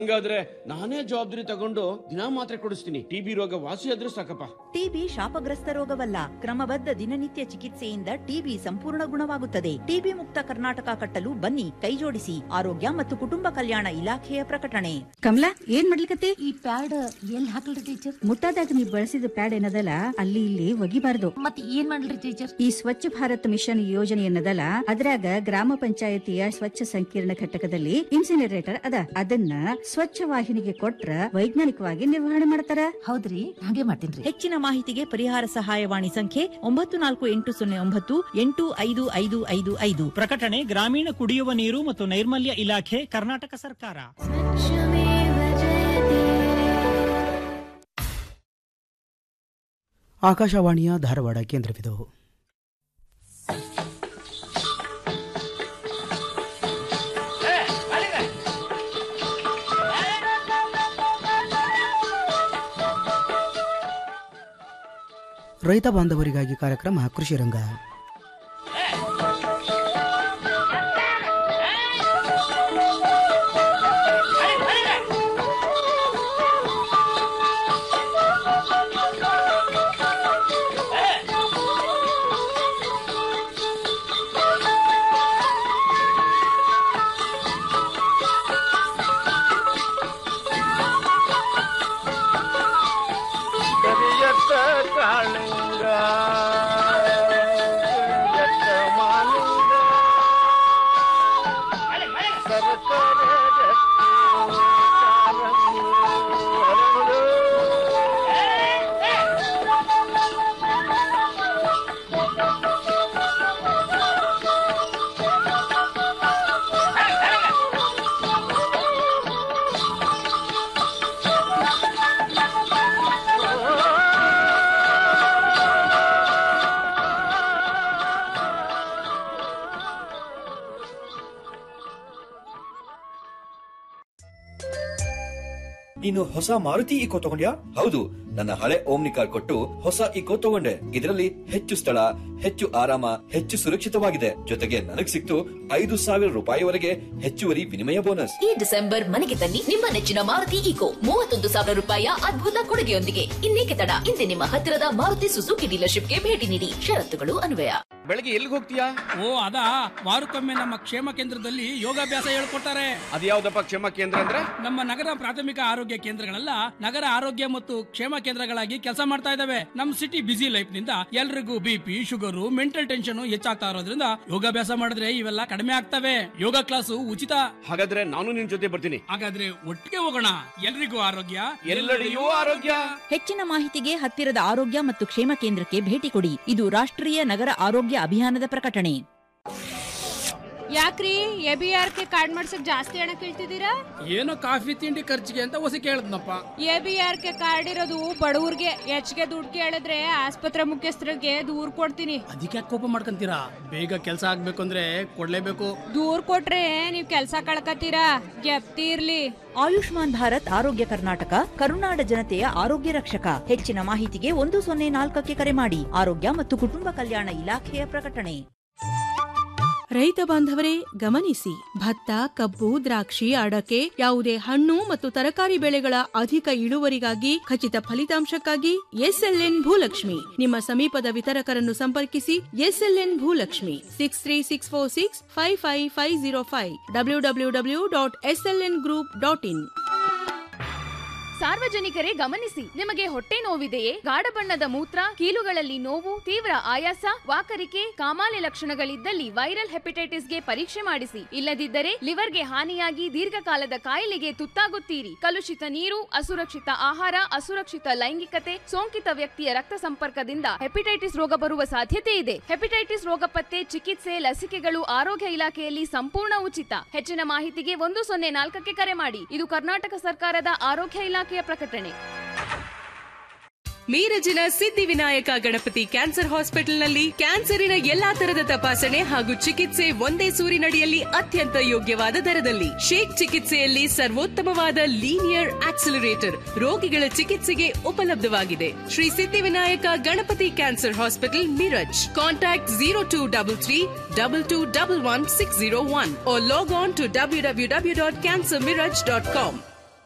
ಹಂಗಾದ್ರೆ ನಾನೇ ಜವಾಬ್ದಾರಿ ತಗೊಂಡು ದಿನಾ ಮಾತ್ರೆ ಕೊಡಿಸ್ತೀನಿ ಟಿಬಿ ರೋಗ ವಾಸಿ ಆದ್ರೂ ಸಾಕಪ್ಪ ಟಿಬಿ ಶಾಪಗ್ರಸ್ತ ರೋಗವಲ್ಲ ಕ್ರಮಬದ್ಧ ದಿನನಿತ್ಯ ಚಿಕಿತ್ಸೆಯಿಂದ ಟಿಬಿ ಸಂಪೂರ್ಣ ಗುಣವಾಗುತ್ತದೆ ಟಿಬಿ ಮುಕ್ತ ಕರ್ನಾಟಕ ಕಟ್ಟಲು ಬನ್ನಿ ಕೈಜೋಡಿಸಿ ಆರೋಗ್ಯ ಮತ್ತು ಕುಟುಂಬ ಕಲ್ಯಾಣ ಇಲಾಖೆಯ ಪ್ರಕಟಣೆ ಕಮಲಾ ಏನ್ ಮಾಡ್ಲಿಕತ್ತಿ ಈ ಪ್ಯಾಡ್ ಎಲ್ಲಿ ಹಾಕಲ್ರಿ ಟೀಚರ್ ಮುಟ್ಟಾದಾಗ ನೀವ್ ಬಳಸಿದ ಪ್ಯಾಡ್ ಏನದಲ್ಲ ಅಲ್ಲಿ ಇಲ್ಲಿ ಒಗಿಬಾರ್ದು ಮತ್ ಏನ್ ಮಾಡ್ಲಿ ಟೀಚರ್ ಈ ಸ್ವಚ್ಛ ಭಾರತ್ ಮಿಷನ್ ಯೋಜನೆ ಏನದಲ್ಲ ಅದ್ರಾಗ ಗ್ರಾಮ ಪಂಚಾಯತಿಯ ಸ್ವಚ್ಛ ಸಂಕೀರ್ಣ ಘಟಕದಲ್ಲಿ ಇನ್ಸಿನರೇಟರ್ ಅದ ಅದನ್ನ ಸ್ವಚ್ಛ ವಾಹಿನಿಗೆ ಕೊಟ್ರ ವೈಜ್ಞಾನಿಕವಾಗಿ ನಿರ್ವಹಣೆ ಮಾಡ್ತಾರ ಹೌದ್ರಿ ಹಾಗೆ ಮಾಡ್ತೀನ್ರಿ ಹೆಚ್ಚಿನ ಮಾಹಿತಿಗೆ ಪರಿಹಾರ ಸಹಾಯವಾಣಿ ಸಂಖ್ಯೆ ಒಂಬತ್ತು ನಾಲ್ಕು ಎಂಟು ಸೊನ್ನೆ ಒಂಬತ್ತು ಎಂಟು ಐದು ಐದು ಐದು ಐದು ಪ್ರಕಟಣೆ ಗ್ರಾಮೀಣ ಕುಡಿಯುವ ನೀರು ಮತ್ತು ನೈರ್ಮಲ್ಯ ಇಲಾಖೆ ಕರ್ನಾಟಕ ಸರ್ಕಾರ ಆಕಾಶವಾಣಿಯ ಧಾರವಾಡ ಕೇಂದ್ರವಿದು ರೈತ ಬಾಂಧವರಿಗಾಗಿ ಕಾರ್ಯಕ್ರಮ ಕೃಷಿ ರಂಗ ಕರಿಯತ್ತ ಕಾಳಿಂಗ ಕರಿಯತ್ತ ಮಾಲಿಂಗ ಸರಸರ ರಕ್ತಿ ಕಾರಂಗಿ ಹರಳು. ನೀನು ಹೊಸ ಮಾರುತಿ ಇಕೋ ತಗೊಂಡ್ಯಾ ಹೌದು ನನ್ನ ಹಳೆ ಓಮ್ನಿ ಕಾರ್ ಕೊಟ್ಟು ಹೊಸ ಇಕೋ ತಗೊಂಡೆ ಇದರಲ್ಲಿ ಹೆಚ್ಚು ಸ್ಥಳ ಹೆಚ್ಚು ಆರಾಮ ಹೆಚ್ಚು ಸುರಕ್ಷಿತವಾಗಿದೆ ಜೊತೆಗೆ ನನಗ್ ಸಿಕ್ತು ಐದು ಸಾವಿರ ರೂಪಾಯಿವರೆಗೆ ಹೆಚ್ಚುವರಿ ವಿನಿಮಯ ಬೋನಸ್ ಈ ಡಿಸೆಂಬರ್ ಮನೆಗೆ ತನ್ನಿ ನಿಮ್ಮ ನೆಚ್ಚಿನ ಮಾರುತಿ ಈಕೋ ಮೂವತ್ತೊಂದು ಸಾವಿರ ರೂಪಾಯಿಯ ಅದ್ಭುತ ಕೊಡುಗೆಯೊಂದಿಗೆ ಇನ್ನೇಕೆ ತಡ ಇಂದೇ ನಿಮ್ಮ ಹತ್ತಿರದ ಮಾರುತಿ ಸುಜುಕಿ ಡೀಲರ್ಶಿಪ್ಗೆ ಭೇಟಿ ನೀಡಿ ಷರತ್ತುಗಳು ಅನ್ವಯ ಬೆಳಗ್ಗೆ ಎಲ್ಲಿಗೆ ಹೋಗ್ತೀಯಾ ಓ ಅದಾ ವಾರಕ್ಕೊಮ್ಮೆ ನಮ್ಮ ಕ್ಷೇಮ ಕೇಂದ್ರದಲ್ಲಿ ಯೋಗಾಭ್ಯಾಸ ಹೇಳ್ಕೊಡ್ತಾರೆ ಅದ್ಯಾವ್ದಪ್ಪ ಕ್ಷೇಮ ಕೇಂದ್ರ ಅಂದ್ರೆ ನಮ್ಮ ನಗರ ಪ್ರಾಥಮಿಕ ಆರೋಗ್ಯ ಕೇಂದ್ರಗಳೆಲ್ಲ ನಗರ ಆರೋಗ್ಯ ಮತ್ತು ಕ್ಷೇಮ ಕೇಂದ್ರಗಳಾಗಿ ಕೆಲಸ ಮಾಡ್ತಾ ಇದಾವೆ ನಮ್ ಸಿಟಿ ಬಿಸಿ ಲೈಫ್ ನಿಂದ ಎಲ್ರಿಗೂ ಬಿಪಿ ಶುಗರ್ ಮೆಂಟಲ್ ಟೆನ್ಷನ್ ಹೆಚ್ಚಾಗ್ತಾ ಇರೋದ್ರಿಂದ ಯೋಗಾಭ್ಯಾಸ ಮಾಡಿದ್ರೆ ಇವೆಲ್ಲ ಕಡಿಮೆ ಆಗ್ತವೆ ಯೋಗ ಕ್ಲಾಸು ಉಚಿತ ಹಾಗಾದ್ರೆ ನಾನು ನಿನ್ ಜೊತೆ ಬರ್ತೀನಿ ಹಾಗಾದ್ರೆ ಒಟ್ಟಿಗೆ ಹೋಗೋಣ ಎಲ್ರಿಗೂ ಆರೋಗ್ಯ ಎಲ್ಲೆಡೆಯೂ ಆರೋಗ್ಯ ಹೆಚ್ಚಿನ ಮಾಹಿತಿಗೆ ಹತ್ತಿರದ ಆರೋಗ್ಯ ಮತ್ತು ಕ್ಷೇಮ ಕೇಂದ್ರಕ್ಕೆ ಭೇಟಿ ಕೊಡಿ ಇದು ರಾಷ್ಟ್ರೀಯ ನಗರ ಆರೋಗ್ಯ ಅಭಿಯಾನದ ಪ್ರಕಟಣೆ ಯಾಕ್ರಿ A B R K card ಮಾಡ್ಸಕ್ ಜಾಸ್ತಿ ಹಣ ಕೇಳ್ತಿದ್ದೀರಾ ಏನೋ ಕಾಫಿ ತಿಂಡಿ ಖರ್ಚಿಗೆ ಅಂತ ಹೊಸ ಕೇಳದ್ನಪ್ಪ A B R K card ಇರೋದು ಬಡವ್ರಿಗೆ ಹೆಚ್ಚಿಗೆ ದುಡ್ಡು ಕೇಳಿದ್ರೆ ಆಸ್ಪತ್ರೆ ಮುಖ್ಯಸ್ಥರಿಗೆ ದೂರ್ ಕೊಡ್ತೀನಿ ಅದಕ್ಕೆ ಕೋಪ ಮಾಡ್ಕೊಂತೀರಾ ಬೇಗ ಕೆಲಸ ಆಗ್ಬೇಕು ಅಂದ್ರೆ ಕೊಡ್ಲೇಬೇಕು ದೂರ್ ಕೊಟ್ರೆ ನೀವ್ ಕೆಲ್ಸ ಕಳ್ಕತ್ತೀರಾ ಗೆಪ್ತಿ ಇರ್ಲಿ ಆಯುಷ್ಮಾನ್ ಭಾರತ್ ಆರೋಗ್ಯ ಕರ್ನಾಟಕ ಕರುನಾಡ ಜನತೆಯ ಆರೋಗ್ಯ ರಕ್ಷಕ ಹೆಚ್ಚಿನ ಮಾಹಿತಿಗೆ ಒಂದು ಸೊನ್ನೆ ನಾಲ್ಕಕ್ಕೆ ಕರೆ ಮಾಡಿ ಆರೋಗ್ಯ ಮತ್ತು ಕುಟುಂಬ ಕಲ್ಯಾಣ ಇಲಾಖೆಯ ಪ್ರಕಟಣೆ ರೈತ ಬಾಂಧವರೇ ಗಮನಿಸಿ ಭತ್ತ ಕಬ್ಬು ದ್ರಾಕ್ಷಿ ಅಡಕೆ ಯಾವುದೇ ಹಣ್ಣು ಮತ್ತು ತರಕಾರಿ ಬೆಳೆಗಳ ಅಧಿಕ ಇಳುವರಿಗಾಗಿ ಖಚಿತ ಫಲಿತಾಂಶಕ್ಕಾಗಿ ಎಸ್ಎಲ್ಎನ್ ಭೂಲಕ್ಷ್ಮಿ ನಿಮ್ಮ ಸಮೀಪದ ವಿತರಕರನ್ನು ಸಂಪರ್ಕಿಸಿ SLN Bhulakshmi six three six four six five five five zero five W W W dot SLN group dot in ಸಾರ್ವಜನಿಕರೇ ಗಮನಿಸಿ ನಿಮಗೆ ಹೊಟ್ಟೆ ನೋವಿದೆಯೇ ಗಾಢ ಬಣ್ಣದ ಮೂತ್ರ ಕೀಲುಗಳಲ್ಲಿ ನೋವು ತೀವ್ರ ಆಯಾಸ ವಾಕರಿಕೆ ಕಾಮಾಲೆ ಲಕ್ಷಣಗಳಿದ್ದಲ್ಲಿ ವೈರಲ್ ಹೆಪಟೈಟಿಸ್ಗೆ ಪರೀಕ್ಷೆ ಮಾಡಿಸಿ ಇಲ್ಲದಿದ್ದರೆ ಲಿವರ್ಗೆ ಹಾನಿಯಾಗಿ ದೀರ್ಘಕಾಲದ ಕಾಯಿಲೆಗೆ ತುತ್ತಾಗುತ್ತೀರಿ ಕಲುಷಿತ ನೀರು ಅಸುರಕ್ಷಿತ ಆಹಾರ ಅಸುರಕ್ಷಿತ ಲೈಂಗಿಕತೆ ಸೋಂಕಿತ ವ್ಯಕ್ತಿಯ ರಕ್ತ ಸಂಪರ್ಕದಿಂದ ಹೆಪಟೈಟಿಸ್ ರೋಗ ಬರುವ ಸಾಧ್ಯತೆ ಇದೆ ಹೆಪಟೈಟಿಸ್ ರೋಗ ಪತ್ತೆ ಚಿಕಿತ್ಸೆ ಲಸಿಕೆಗಳು ಆರೋಗ್ಯ ಇಲಾಖೆಯಲ್ಲಿ ಸಂಪೂರ್ಣ ಉಚಿತ ಹೆಚ್ಚಿನ ಮಾಹಿತಿಗೆ ಒಂದು ಸೊನ್ನೆ ನಾಲ್ಕಕ್ಕೆ ಕರೆ ಮಾಡಿ ಇದು ಕರ್ನಾಟಕ ಸರ್ಕಾರದ ಆರೋಗ್ಯ ಇಲಾಖೆಯ ಪ್ರಕಟಣೆ ಮೀರಜಿನ ಸಿದ್ಧಿವಿನಾಯಕ ಗಣಪತಿ ಕ್ಯಾನ್ಸರ್ ಹಾಸ್ಪಿಟಲ್ನಲ್ಲಿ ಕ್ಯಾನ್ಸರಿನ ಎಲ್ಲಾ ತರದ ತಪಾಸಣೆ ಹಾಗೂ ಚಿಕಿತ್ಸೆ ಒಂದೇ ಸೂರಿನಡಿಯಲ್ಲಿ ಅತ್ಯಂತ ಯೋಗ್ಯವಾದ ದರದಲ್ಲಿ ಶೇಕ್ ಚಿಕಿತ್ಸೆಯಲ್ಲಿ ಸರ್ವೋತ್ತಮವಾದ ಲೀನಿಯರ್ ಆಕ್ಸಿಲರೇಟರ್ ರೋಗಿಗಳ ಚಿಕಿತ್ಸೆಗೆ ಉಪಲಬ್ಧವಾಗಿದೆ Shri Siddhivinayak Ganapati cancer hospital Miraj contact zero two double three double two double one six zero one log on to W W W dot cancer Miraj dot com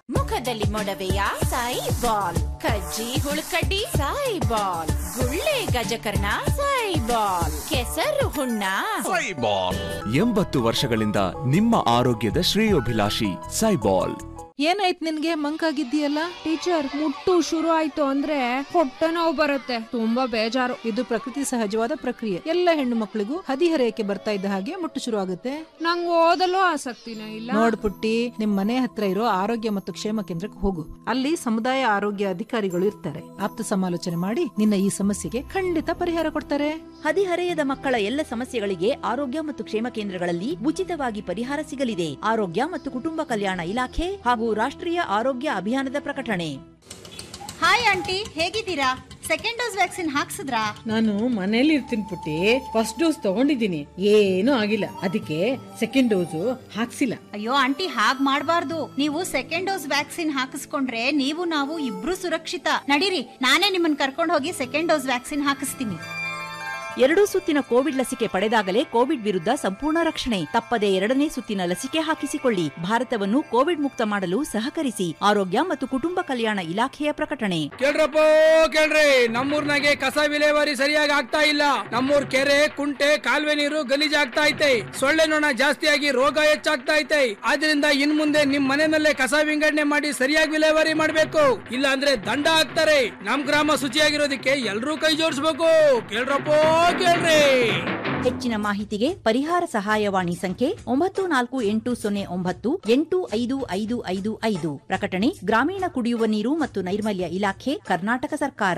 ಮುಖದಲ್ಲಿ ಮೊಡವೆಯ ಸಾಯಿ ಬಾಲ್ ಕಜ್ಜಿ ಹುಳುಕಡ್ಡಿ ಸಾಯಿ ಬಾಲ್ ಗುಳ್ಳೆ ಗಜಕರ್ಣ ಸಾಯಿ ಬಾಲ್ ಕೆಸರು ಹುಣ್ಣ ಸೈಬಾಲ್ ಎಂಬತ್ತು ವರ್ಷಗಳಿಂದ ನಿಮ್ಮ ಆರೋಗ್ಯದ ಶ್ರೇಯೋಭಿಲಾಷಿ ಸೈಬಾಲ್ ಏನಾಯ್ತು ನಿನ್ಗೆ ಮಂಕಾಗಿದ್ದೀಯಲ್ಲ ಟೀಚರ್ ಮುಟ್ಟು ಶುರು ಆಯ್ತು ಅಂದ್ರೆ ಹೊಟ್ಟೆ ನೋವು ಬರುತ್ತೆ ತುಂಬಾ ಬೇಜಾರು ಇದು ಪ್ರಕೃತಿ ಸಹಜವಾದ ಪ್ರಕ್ರಿಯೆ ಎಲ್ಲ ಹೆಣ್ಣು ಮಕ್ಕಳಿಗೂ ಹದಿಹರೆಯಕ್ಕೆ ಬರ್ತಾ ಇದ್ದ ಹಾಗೆ ಮುಟ್ಟು ಶುರು ಆಗುತ್ತೆ ನಂಗೆ ಓದಲು ಆಸಕ್ತಿನೇ ಇಲ್ಲ ನೋಡ್ ಪುಟ್ಟಿ ನಿಮ್ ಮನೆ ಹತ್ರ ಇರೋ ಆರೋಗ್ಯ ಮತ್ತು ಕ್ಷೇಮ ಕೇಂದ್ರಕ್ಕೆ ಹೋಗು ಅಲ್ಲಿ ಸಮುದಾಯ ಆರೋಗ್ಯ ಅಧಿಕಾರಿಗಳು ಇರ್ತಾರೆ ಆಪ್ತ ಸಮಾಲೋಚನೆ ಮಾಡಿ ನಿನ್ನ ಈ ಸಮಸ್ಯೆಗೆ ಖಂಡಿತ ಪರಿಹಾರ ಕೊಡ್ತಾರೆ ಹದಿಹರೆಯದ ಮಕ್ಕಳ ಎಲ್ಲ ಸಮಸ್ಯೆಗಳಿಗೆ ಆರೋಗ್ಯ ಮತ್ತು ಕ್ಷೇಮ ಕೇಂದ್ರಗಳಲ್ಲಿ ಉಚಿತವಾಗಿ ಪರಿಹಾರ ಸಿಗಲಿದೆ ಆರೋಗ್ಯ ಮತ್ತು ಕುಟುಂಬ ಕಲ್ಯಾಣ ಇಲಾಖೆ ಹಾಗೂ ರಾಷ್ಟ್ರೀಯ ಆರೋಗ್ಯ ಅಭಿಯಾನದ ಪ್ರಕಟಣೆ ಹಾಯ್ ಆಂಟಿ ಹೇಗಿದ್ದೀರಾ ಸೆಕೆಂಡ್ ಡೋಸ್ ವ್ಯಾಕ್ಸಿನ್ ಹಾಕ್ಸಿದ್ರಾ ನಾನು ಮನೇಲಿ ಇರ್ತೀನಿ ಪುಟ್ಟಿ ಫಸ್ಟ್ ಡೋಸ್ ತಗೊಂಡಿದ್ದೀನಿ ಏನೂ ಆಗಿಲ್ಲ ಅದಕ್ಕೆ ಸೆಕೆಂಡ್ ಡೋಸು ಹಾಕ್ಸಿಲ್ಲ ಅಯ್ಯೋ ಆಂಟಿ ಹಾಗ್ ಮಾಡ್ಬಾರ್ದು ನೀವು ಸೆಕೆಂಡ್ ಡೋಸ್ ವ್ಯಾಕ್ಸಿನ್ ಹಾಕಿಸ್ಕೊಂಡ್ರೆ ನೀವು ನಾವು ಇಬ್ರು ಸುರಕ್ಷಿತ ನಡೀರಿ ನಾನೇ ನಿಮ್ಮನ್ನ ಕರ್ಕೊಂಡು ಹೋಗಿ ಸೆಕೆಂಡ್ ಡೋಸ್ ವ್ಯಾಕ್ಸಿನ್ ಹಾಕಿಸ್ತೀನಿ ಎರಡೂ ಸುತ್ತಿನ ಕೋವಿಡ್ ಲಸಿಕೆ ಪಡೆದಾಗಲೇ ಕೋವಿಡ್ ವಿರುದ್ಧ ಸಂಪೂರ್ಣ ರಕ್ಷಣೆ ತಪ್ಪದೆ ಎರಡನೇ ಸುತ್ತಿನ ಲಸಿಕೆ ಹಾಕಿಸಿಕೊಳ್ಳಿ ಭಾರತವನ್ನು ಕೋವಿಡ್ ಮುಕ್ತ ಮಾಡಲು ಸಹಕರಿಸಿ ಆರೋಗ್ಯ ಮತ್ತು ಕುಟುಂಬ ಕಲ್ಯಾಣ ಇಲಾಖೆಯ ಪ್ರಕಟಣೆ ಕೇಳ್ರಪ್ಪ ಕೇಳ್ರಿ ನಮ್ಮೂರ್ನಾಗೆ ಕಸ ವಿಲೇವಾರಿ ಸರಿಯಾಗಿ ಆಗ್ತಾ ಇಲ್ಲ ನಮ್ಮೂರ್ ಕೆರೆ ಕುಂಟೆ ಕಾಲುವೆ ನೀರು ಗಲೀಜಾಗ್ತಾ ಐತೆ ಸೊಳ್ಳೆ ನೊಣ ಜಾಸ್ತಿಯಾಗಿ ರೋಗ ಹೆಚ್ಚಾಗ್ತಾ ಐತೆ ಆದ್ರಿಂದ ಇನ್ ಮುಂದೆ ನಿಮ್ ಮನೆಯಲ್ಲೇ ಕಸ ವಿಂಗಡಣೆ ಮಾಡಿ ಸರಿಯಾಗಿ ವಿಲೇವಾರಿ ಮಾಡ್ಬೇಕು ಇಲ್ಲ ಅಂದ್ರೆ ದಂಡ ಹಾಕ್ತಾರೆ ನಮ್ ಗ್ರಾಮ ಶುಚಿಯಾಗಿರೋದಕ್ಕೆ ಎಲ್ರೂ ಕೈ ಜೋಡಿಸ್ಬೇಕು ಕೇಳ್ರಪ್ಪ ಕೇಳ್ರಿ ಹೆಚ್ಚಿನ ಮಾಹಿತಿಗೆ ಪರಿಹಾರ ಸಹಾಯವಾಣಿ ಸಂಖ್ಯೆ ಒಂಬತ್ತು ನಾಲ್ಕು ಎಂಟು ಸೊನ್ನೆ ಒಂಬತ್ತು ಎಂಟು ಐದು ಐದು ಐದು ಐದು ಪ್ರಕಟಣೆ ಗ್ರಾಮೀಣ ಕುಡಿಯುವ ನೀರು ಮತ್ತು ನೈರ್ಮಲ್ಯ ಇಲಾಖೆ ಕರ್ನಾಟಕ ಸರ್ಕಾರ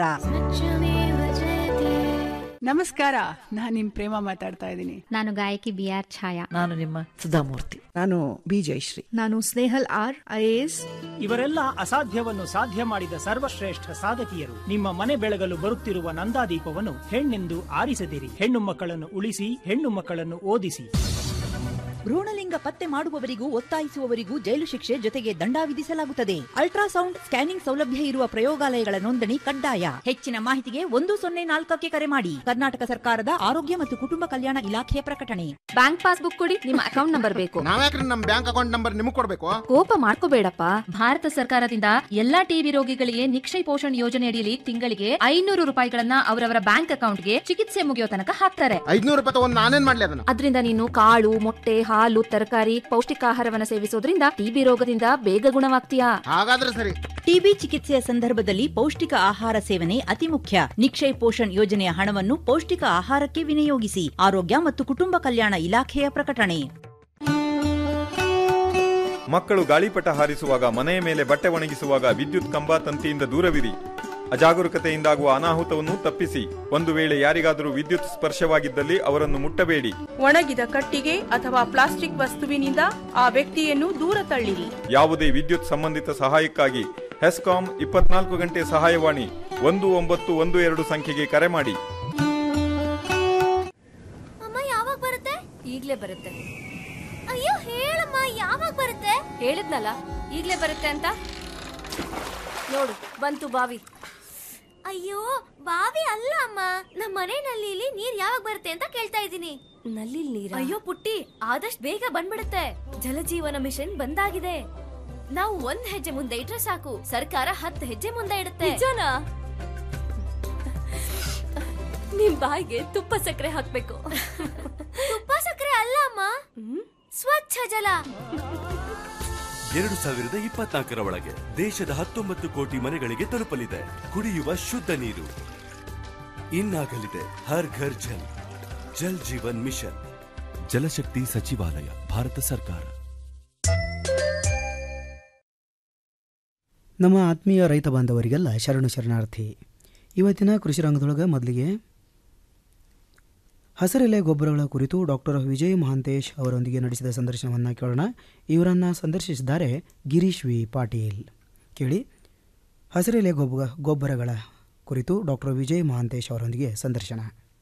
ನಮಸ್ಕಾರ ನಾನ್ ನಿಮ್ ಪ್ರೇಮ ಮಾತಾಡ್ತಾ ಇದ್ದೀನಿ ನಾನು ಗಾಯಕಿ ಬಿ ಆರ್ ಛಾಯಾ ನಾನು ನಿಮ್ಮ ಸುಧಾಮೂರ್ತಿ ನಾನು ಬಿ ಜಯಶ್ರೀ ನಾನು ಸ್ನೇಹಲ್ ಆರ್ ಐಎಎಸ್ ಇವರೆಲ್ಲ ಅಸಾಧ್ಯವನ್ನು ಸಾಧ್ಯ ಮಾಡಿದ ಸರ್ವಶ್ರೇಷ್ಠ ಸಾಧಕಿಯರು ನಿಮ್ಮ ಮನೆ ಬೆಳಗಲು ಬರುತ್ತಿರುವ ನಂದಾದೀಪವನ್ನು ಹೆಣ್ಣೆಂದು ಆರಿಸದಿರಿ ಹೆಣ್ಣು ಮಕ್ಕಳನ್ನು ಉಳಿಸಿ ಹೆಣ್ಣು ಮಕ್ಕಳನ್ನು ಓದಿಸಿ ಭ್ರೂಣಲಿಂಗ ಪತ್ತೆ ಮಾಡುವವರಿಗೂ ಒತ್ತಾಯಿಸುವವರಿಗೂ ಜೈಲು ಶಿಕ್ಷೆ ಜೊತೆಗೆ ದಂಡ ವಿಧಿಸಲಾಗುತ್ತದೆ ಅಲ್ಟ್ರಾಸೌಂಡ್ ಸ್ಕ್ಯಾನಿಂಗ್ ಸೌಲಭ್ಯ ಇರುವ ಪ್ರಯೋಗಾಲಯಗಳ ನೋಂದಣಿ ಕಡ್ಡಾಯ ಹೆಚ್ಚಿನ ಮಾಹಿತಿಗೆ ಒಂದು ಸೊನ್ನೆ ನಾಲ್ಕಕ್ಕೆ ಕರೆ ಮಾಡಿ ಕರ್ನಾಟಕ ಸರ್ಕಾರದ ಆರೋಗ್ಯ ಮತ್ತು ಕುಟುಂಬ ಕಲ್ಯಾಣ ಇಲಾಖೆಯ ಪ್ರಕಟಣೆ ಬ್ಯಾಂಕ್ ಪಾಸ್ಬುಕ್ ಕೊಡಿ ನಿಮ್ಮ ಅಕೌಂಟ್ ನಂಬರ್ ಬೇಕು ನಾವ್ಯಾಕ್ರಿ ನಮ್ ಬ್ಯಾಂಕ್ ಅಕೌಂಟ್ ನಂಬರ್ ನಿಮಗ್ ಕೊಡ್ಬೇಕು ಕೋಪ ಮಾಡ್ಕೋಬೇಡಪ್ಪ ಭಾರತ ಸರ್ಕಾರದಿಂದ ಎಲ್ಲಾ ಟಿಬಿ ರೋಗಿಗಳಿಗೆ ನಿಕ್ಷಯ ಪೋಷಣ್ ಯೋಜನೆ ಅಡಿಯಲ್ಲಿ ತಿಂಗಳಿಗೆ ಐನೂರು ರೂಪಾಯಿಗಳನ್ನ ಅವರವರ ಬ್ಯಾಂಕ್ ಅಕೌಂಟ್ಗೆ ಚಿಕಿತ್ಸೆ ಮುಗಿಯೋ ತನಕ ಹಾಕ್ತಾರೆ ಐದ್ನೂರು ರೂಪಾಯಿ ತಗೊಂಡ್ ನಾನೇನ್ ಮಾಡ್ಲಿ ಅದನ್ನ ಅದರಿಂದ ನೀನು ಕಾಳು ಮೊಟ್ಟೆ ಹಾಲು ತರಕಾರಿ ಪೌಷ್ಟಿಕಾಹಾರವನ್ನ ಸೇವಿಸೋದ್ರಿಂದ ಟಿಬಿ ರೋಗದಿಂದ ಬೇಗ ಗುಣವಾಗ್ತೀಯಾ ಹಾಗಾದ್ರೆ ಸರಿ ಟಿಬಿ ಚಿಕಿತ್ಸೆಯ ಸಂದರ್ಭದಲ್ಲಿ ಪೌಷ್ಟಿಕ ಆಹಾರ ಸೇವನೆ ಅತಿ ಮುಖ್ಯ ನಿಕ್ಷಯ್ ಪೋಷಣ್ ಯೋಜನೆಯ ಹಣವನ್ನು ಪೌಷ್ಟಿಕ ಆಹಾರಕ್ಕೆ ವಿನಿಯೋಗಿಸಿ ಆರೋಗ್ಯ ಮತ್ತು ಕುಟುಂಬ ಕಲ್ಯಾಣ ಇಲಾಖೆಯ ಪ್ರಕಟಣೆ ಮಕ್ಕಳು ಗಾಳಿಪಟ ಹಾರಿಸುವಾಗ ಮನೆಯ ಮೇಲೆ ಬಟ್ಟೆ ಒಣಗಿಸುವಾಗ ವಿದ್ಯುತ್ ಕಂಬ ತಂತಿಯಿಂದ ದೂರವಿರಿ ಅಜಾಗರೂಕತೆಯಿಂದಾಗುವ ಅನಾಹುತವನ್ನು ತಪ್ಪಿಸಿ ಒಂದು ವೇಳೆ ಯಾರಿಗಾದರೂ ವಿದ್ಯುತ್ ಸ್ಪರ್ಶವಾಗಿದ್ದಲ್ಲಿ ಅವರನ್ನು ಮುಟ್ಟಬೇಡಿ ಒಣಗಿದ ಕಟ್ಟಿಗೆ ಅಥವಾ ಪ್ಲಾಸ್ಟಿಕ್ ವಸ್ತುವಿನಿಂದ ಆ ವ್ಯಕ್ತಿಯನ್ನು ದೂರ ತಳ್ಳಿರಿ ಯಾವುದೇ ವಿದ್ಯುತ್ ಸಂಬಂಧಿತ ಸಹಾಯಕ್ಕಾಗಿ ಹೆಸ್ಕಾಂ ಇಪ್ಪತ್ನಾಲ್ಕು ಗಂಟೆ ಸಹಾಯವಾಣಿ ಒಂದು ಒಂಬತ್ತು ಒಂದು ಎರಡು ಸಂಖ್ಯೆಗೆ ಕರೆ ಮಾಡಿ ಅಮ್ಮ ಯಾವಾಗ ಬರುತ್ತೆ ಈಗ್ಲೇ ಬರುತ್ತೆ ಅಯ್ಯೋ ಹೇಳಮ್ಮ ಯಾವಾಗ ಬರುತ್ತೆ ಹೇಳಿದ್ನಲ್ಲ ಈಗ್ಲೇ ಬರುತ್ತೆ ಅಂತ ನೋಡು ಬಂತು ಬಾವಿ ಅಯ್ಯೋ ಬಾವಿ ಅಲ್ಲ ಅಮ್ಮ ನಮ್ಮ ಮನೆ ನಲ್ಲಿಲಿ ನೀರ್ ಯಾವಾಗ ಬರುತ್ತೆ ಅಂತ ಕೇಳ್ತಾ ಇದ್ದೀನಿ ನಲ್ಲಿ ನೀರ್ ಅಯ್ಯೋ ಪುಟ್ಟಿ ಆದಷ್ಟು ಬೇಗ ಬಂದ್ಬಿಡುತ್ತೆ ಜಲಜೀವನ ಮಿಷನ್ ಬಂದಾಗಿದೆ ನಾವು ಒಂದ್ ಹೆಜ್ಜೆ ಮುಂದೆ ಇಟ್ರೆ ಸಾಕು ಸರ್ಕಾರ ಹತ್ತು ಹೆಜ್ಜೆ ಮುಂದೆ ಇಡುತ್ತೆ ನಿಜನಾ ನಿಮ್ ಬಾಯಿಗೆ ತುಪ್ಪ ಸಕ್ಕರೆ ಹಾಕ್ಬೇಕು ತುಪ್ಪ ಸಕ್ಕರೆ ಅಲ್ಲ ಅಮ್ಮ ಸ್ವಚ್ಛ ಜಲ ಎರಡು ಸಾವಿರದ ಇಪ್ಪತ್ನಾಲ್ಕರ ಒಳಗೆ ದೇಶದ ಹತ್ತೊಂಬತ್ತು ಕೋಟಿ ಮನೆಗಳಿಗೆ ತಲುಪಲಿದೆ ಕುಡಿಯುವ ಶುದ್ಧ ನೀರು ಇನ್ನಾಗಲಿದೆ ಹರ್ ಘರ್ ಜಲ್ ಜಲ್ ಜೀವನ್ ಮಿಷನ್ ಜಲಶಕ್ತಿ ಸಚಿವಾಲಯ ಭಾರತ ಸರ್ಕಾರ ನಮ್ಮ ಆತ್ಮೀಯ ರೈತ ಬಾಂಧವರಿಗೆಲ್ಲ ಶರಣು ಶರಣಾರ್ಥಿ ಇವತ್ತಿನ ಕೃಷಿ ರಂಗದೊಳಗೆ ಮೊದಲಿಗೆ ಹಸಿರೆಲೆ ಗೊಬ್ಬರಗಳ ಕುರಿತು ಡಾಕ್ಟರ್ ವಿಜಯ್ ಮಹಾಂತೇಶ್ ಅವರೊಂದಿಗೆ ನಡೆಸಿದ ಸಂದರ್ಶನವನ್ನು ಕೇಳೋಣ ಇವರನ್ನು ಸಂದರ್ಶಿಸಿದ್ದಾರೆ ಗಿರೀಶ್ ವಿ ಪಾಟೀಲ್ ಕೇಳಿ ಹಸಿರೆಲೆ ಗೊಬ್ಬ ಗೊಬ್ಬರಗಳ ಕುರಿತು ಡಾಕ್ಟರ್ ವಿಜಯ್ ಮಹಾಂತೇಶ್ ಅವರೊಂದಿಗೆ ಸಂದರ್ಶನ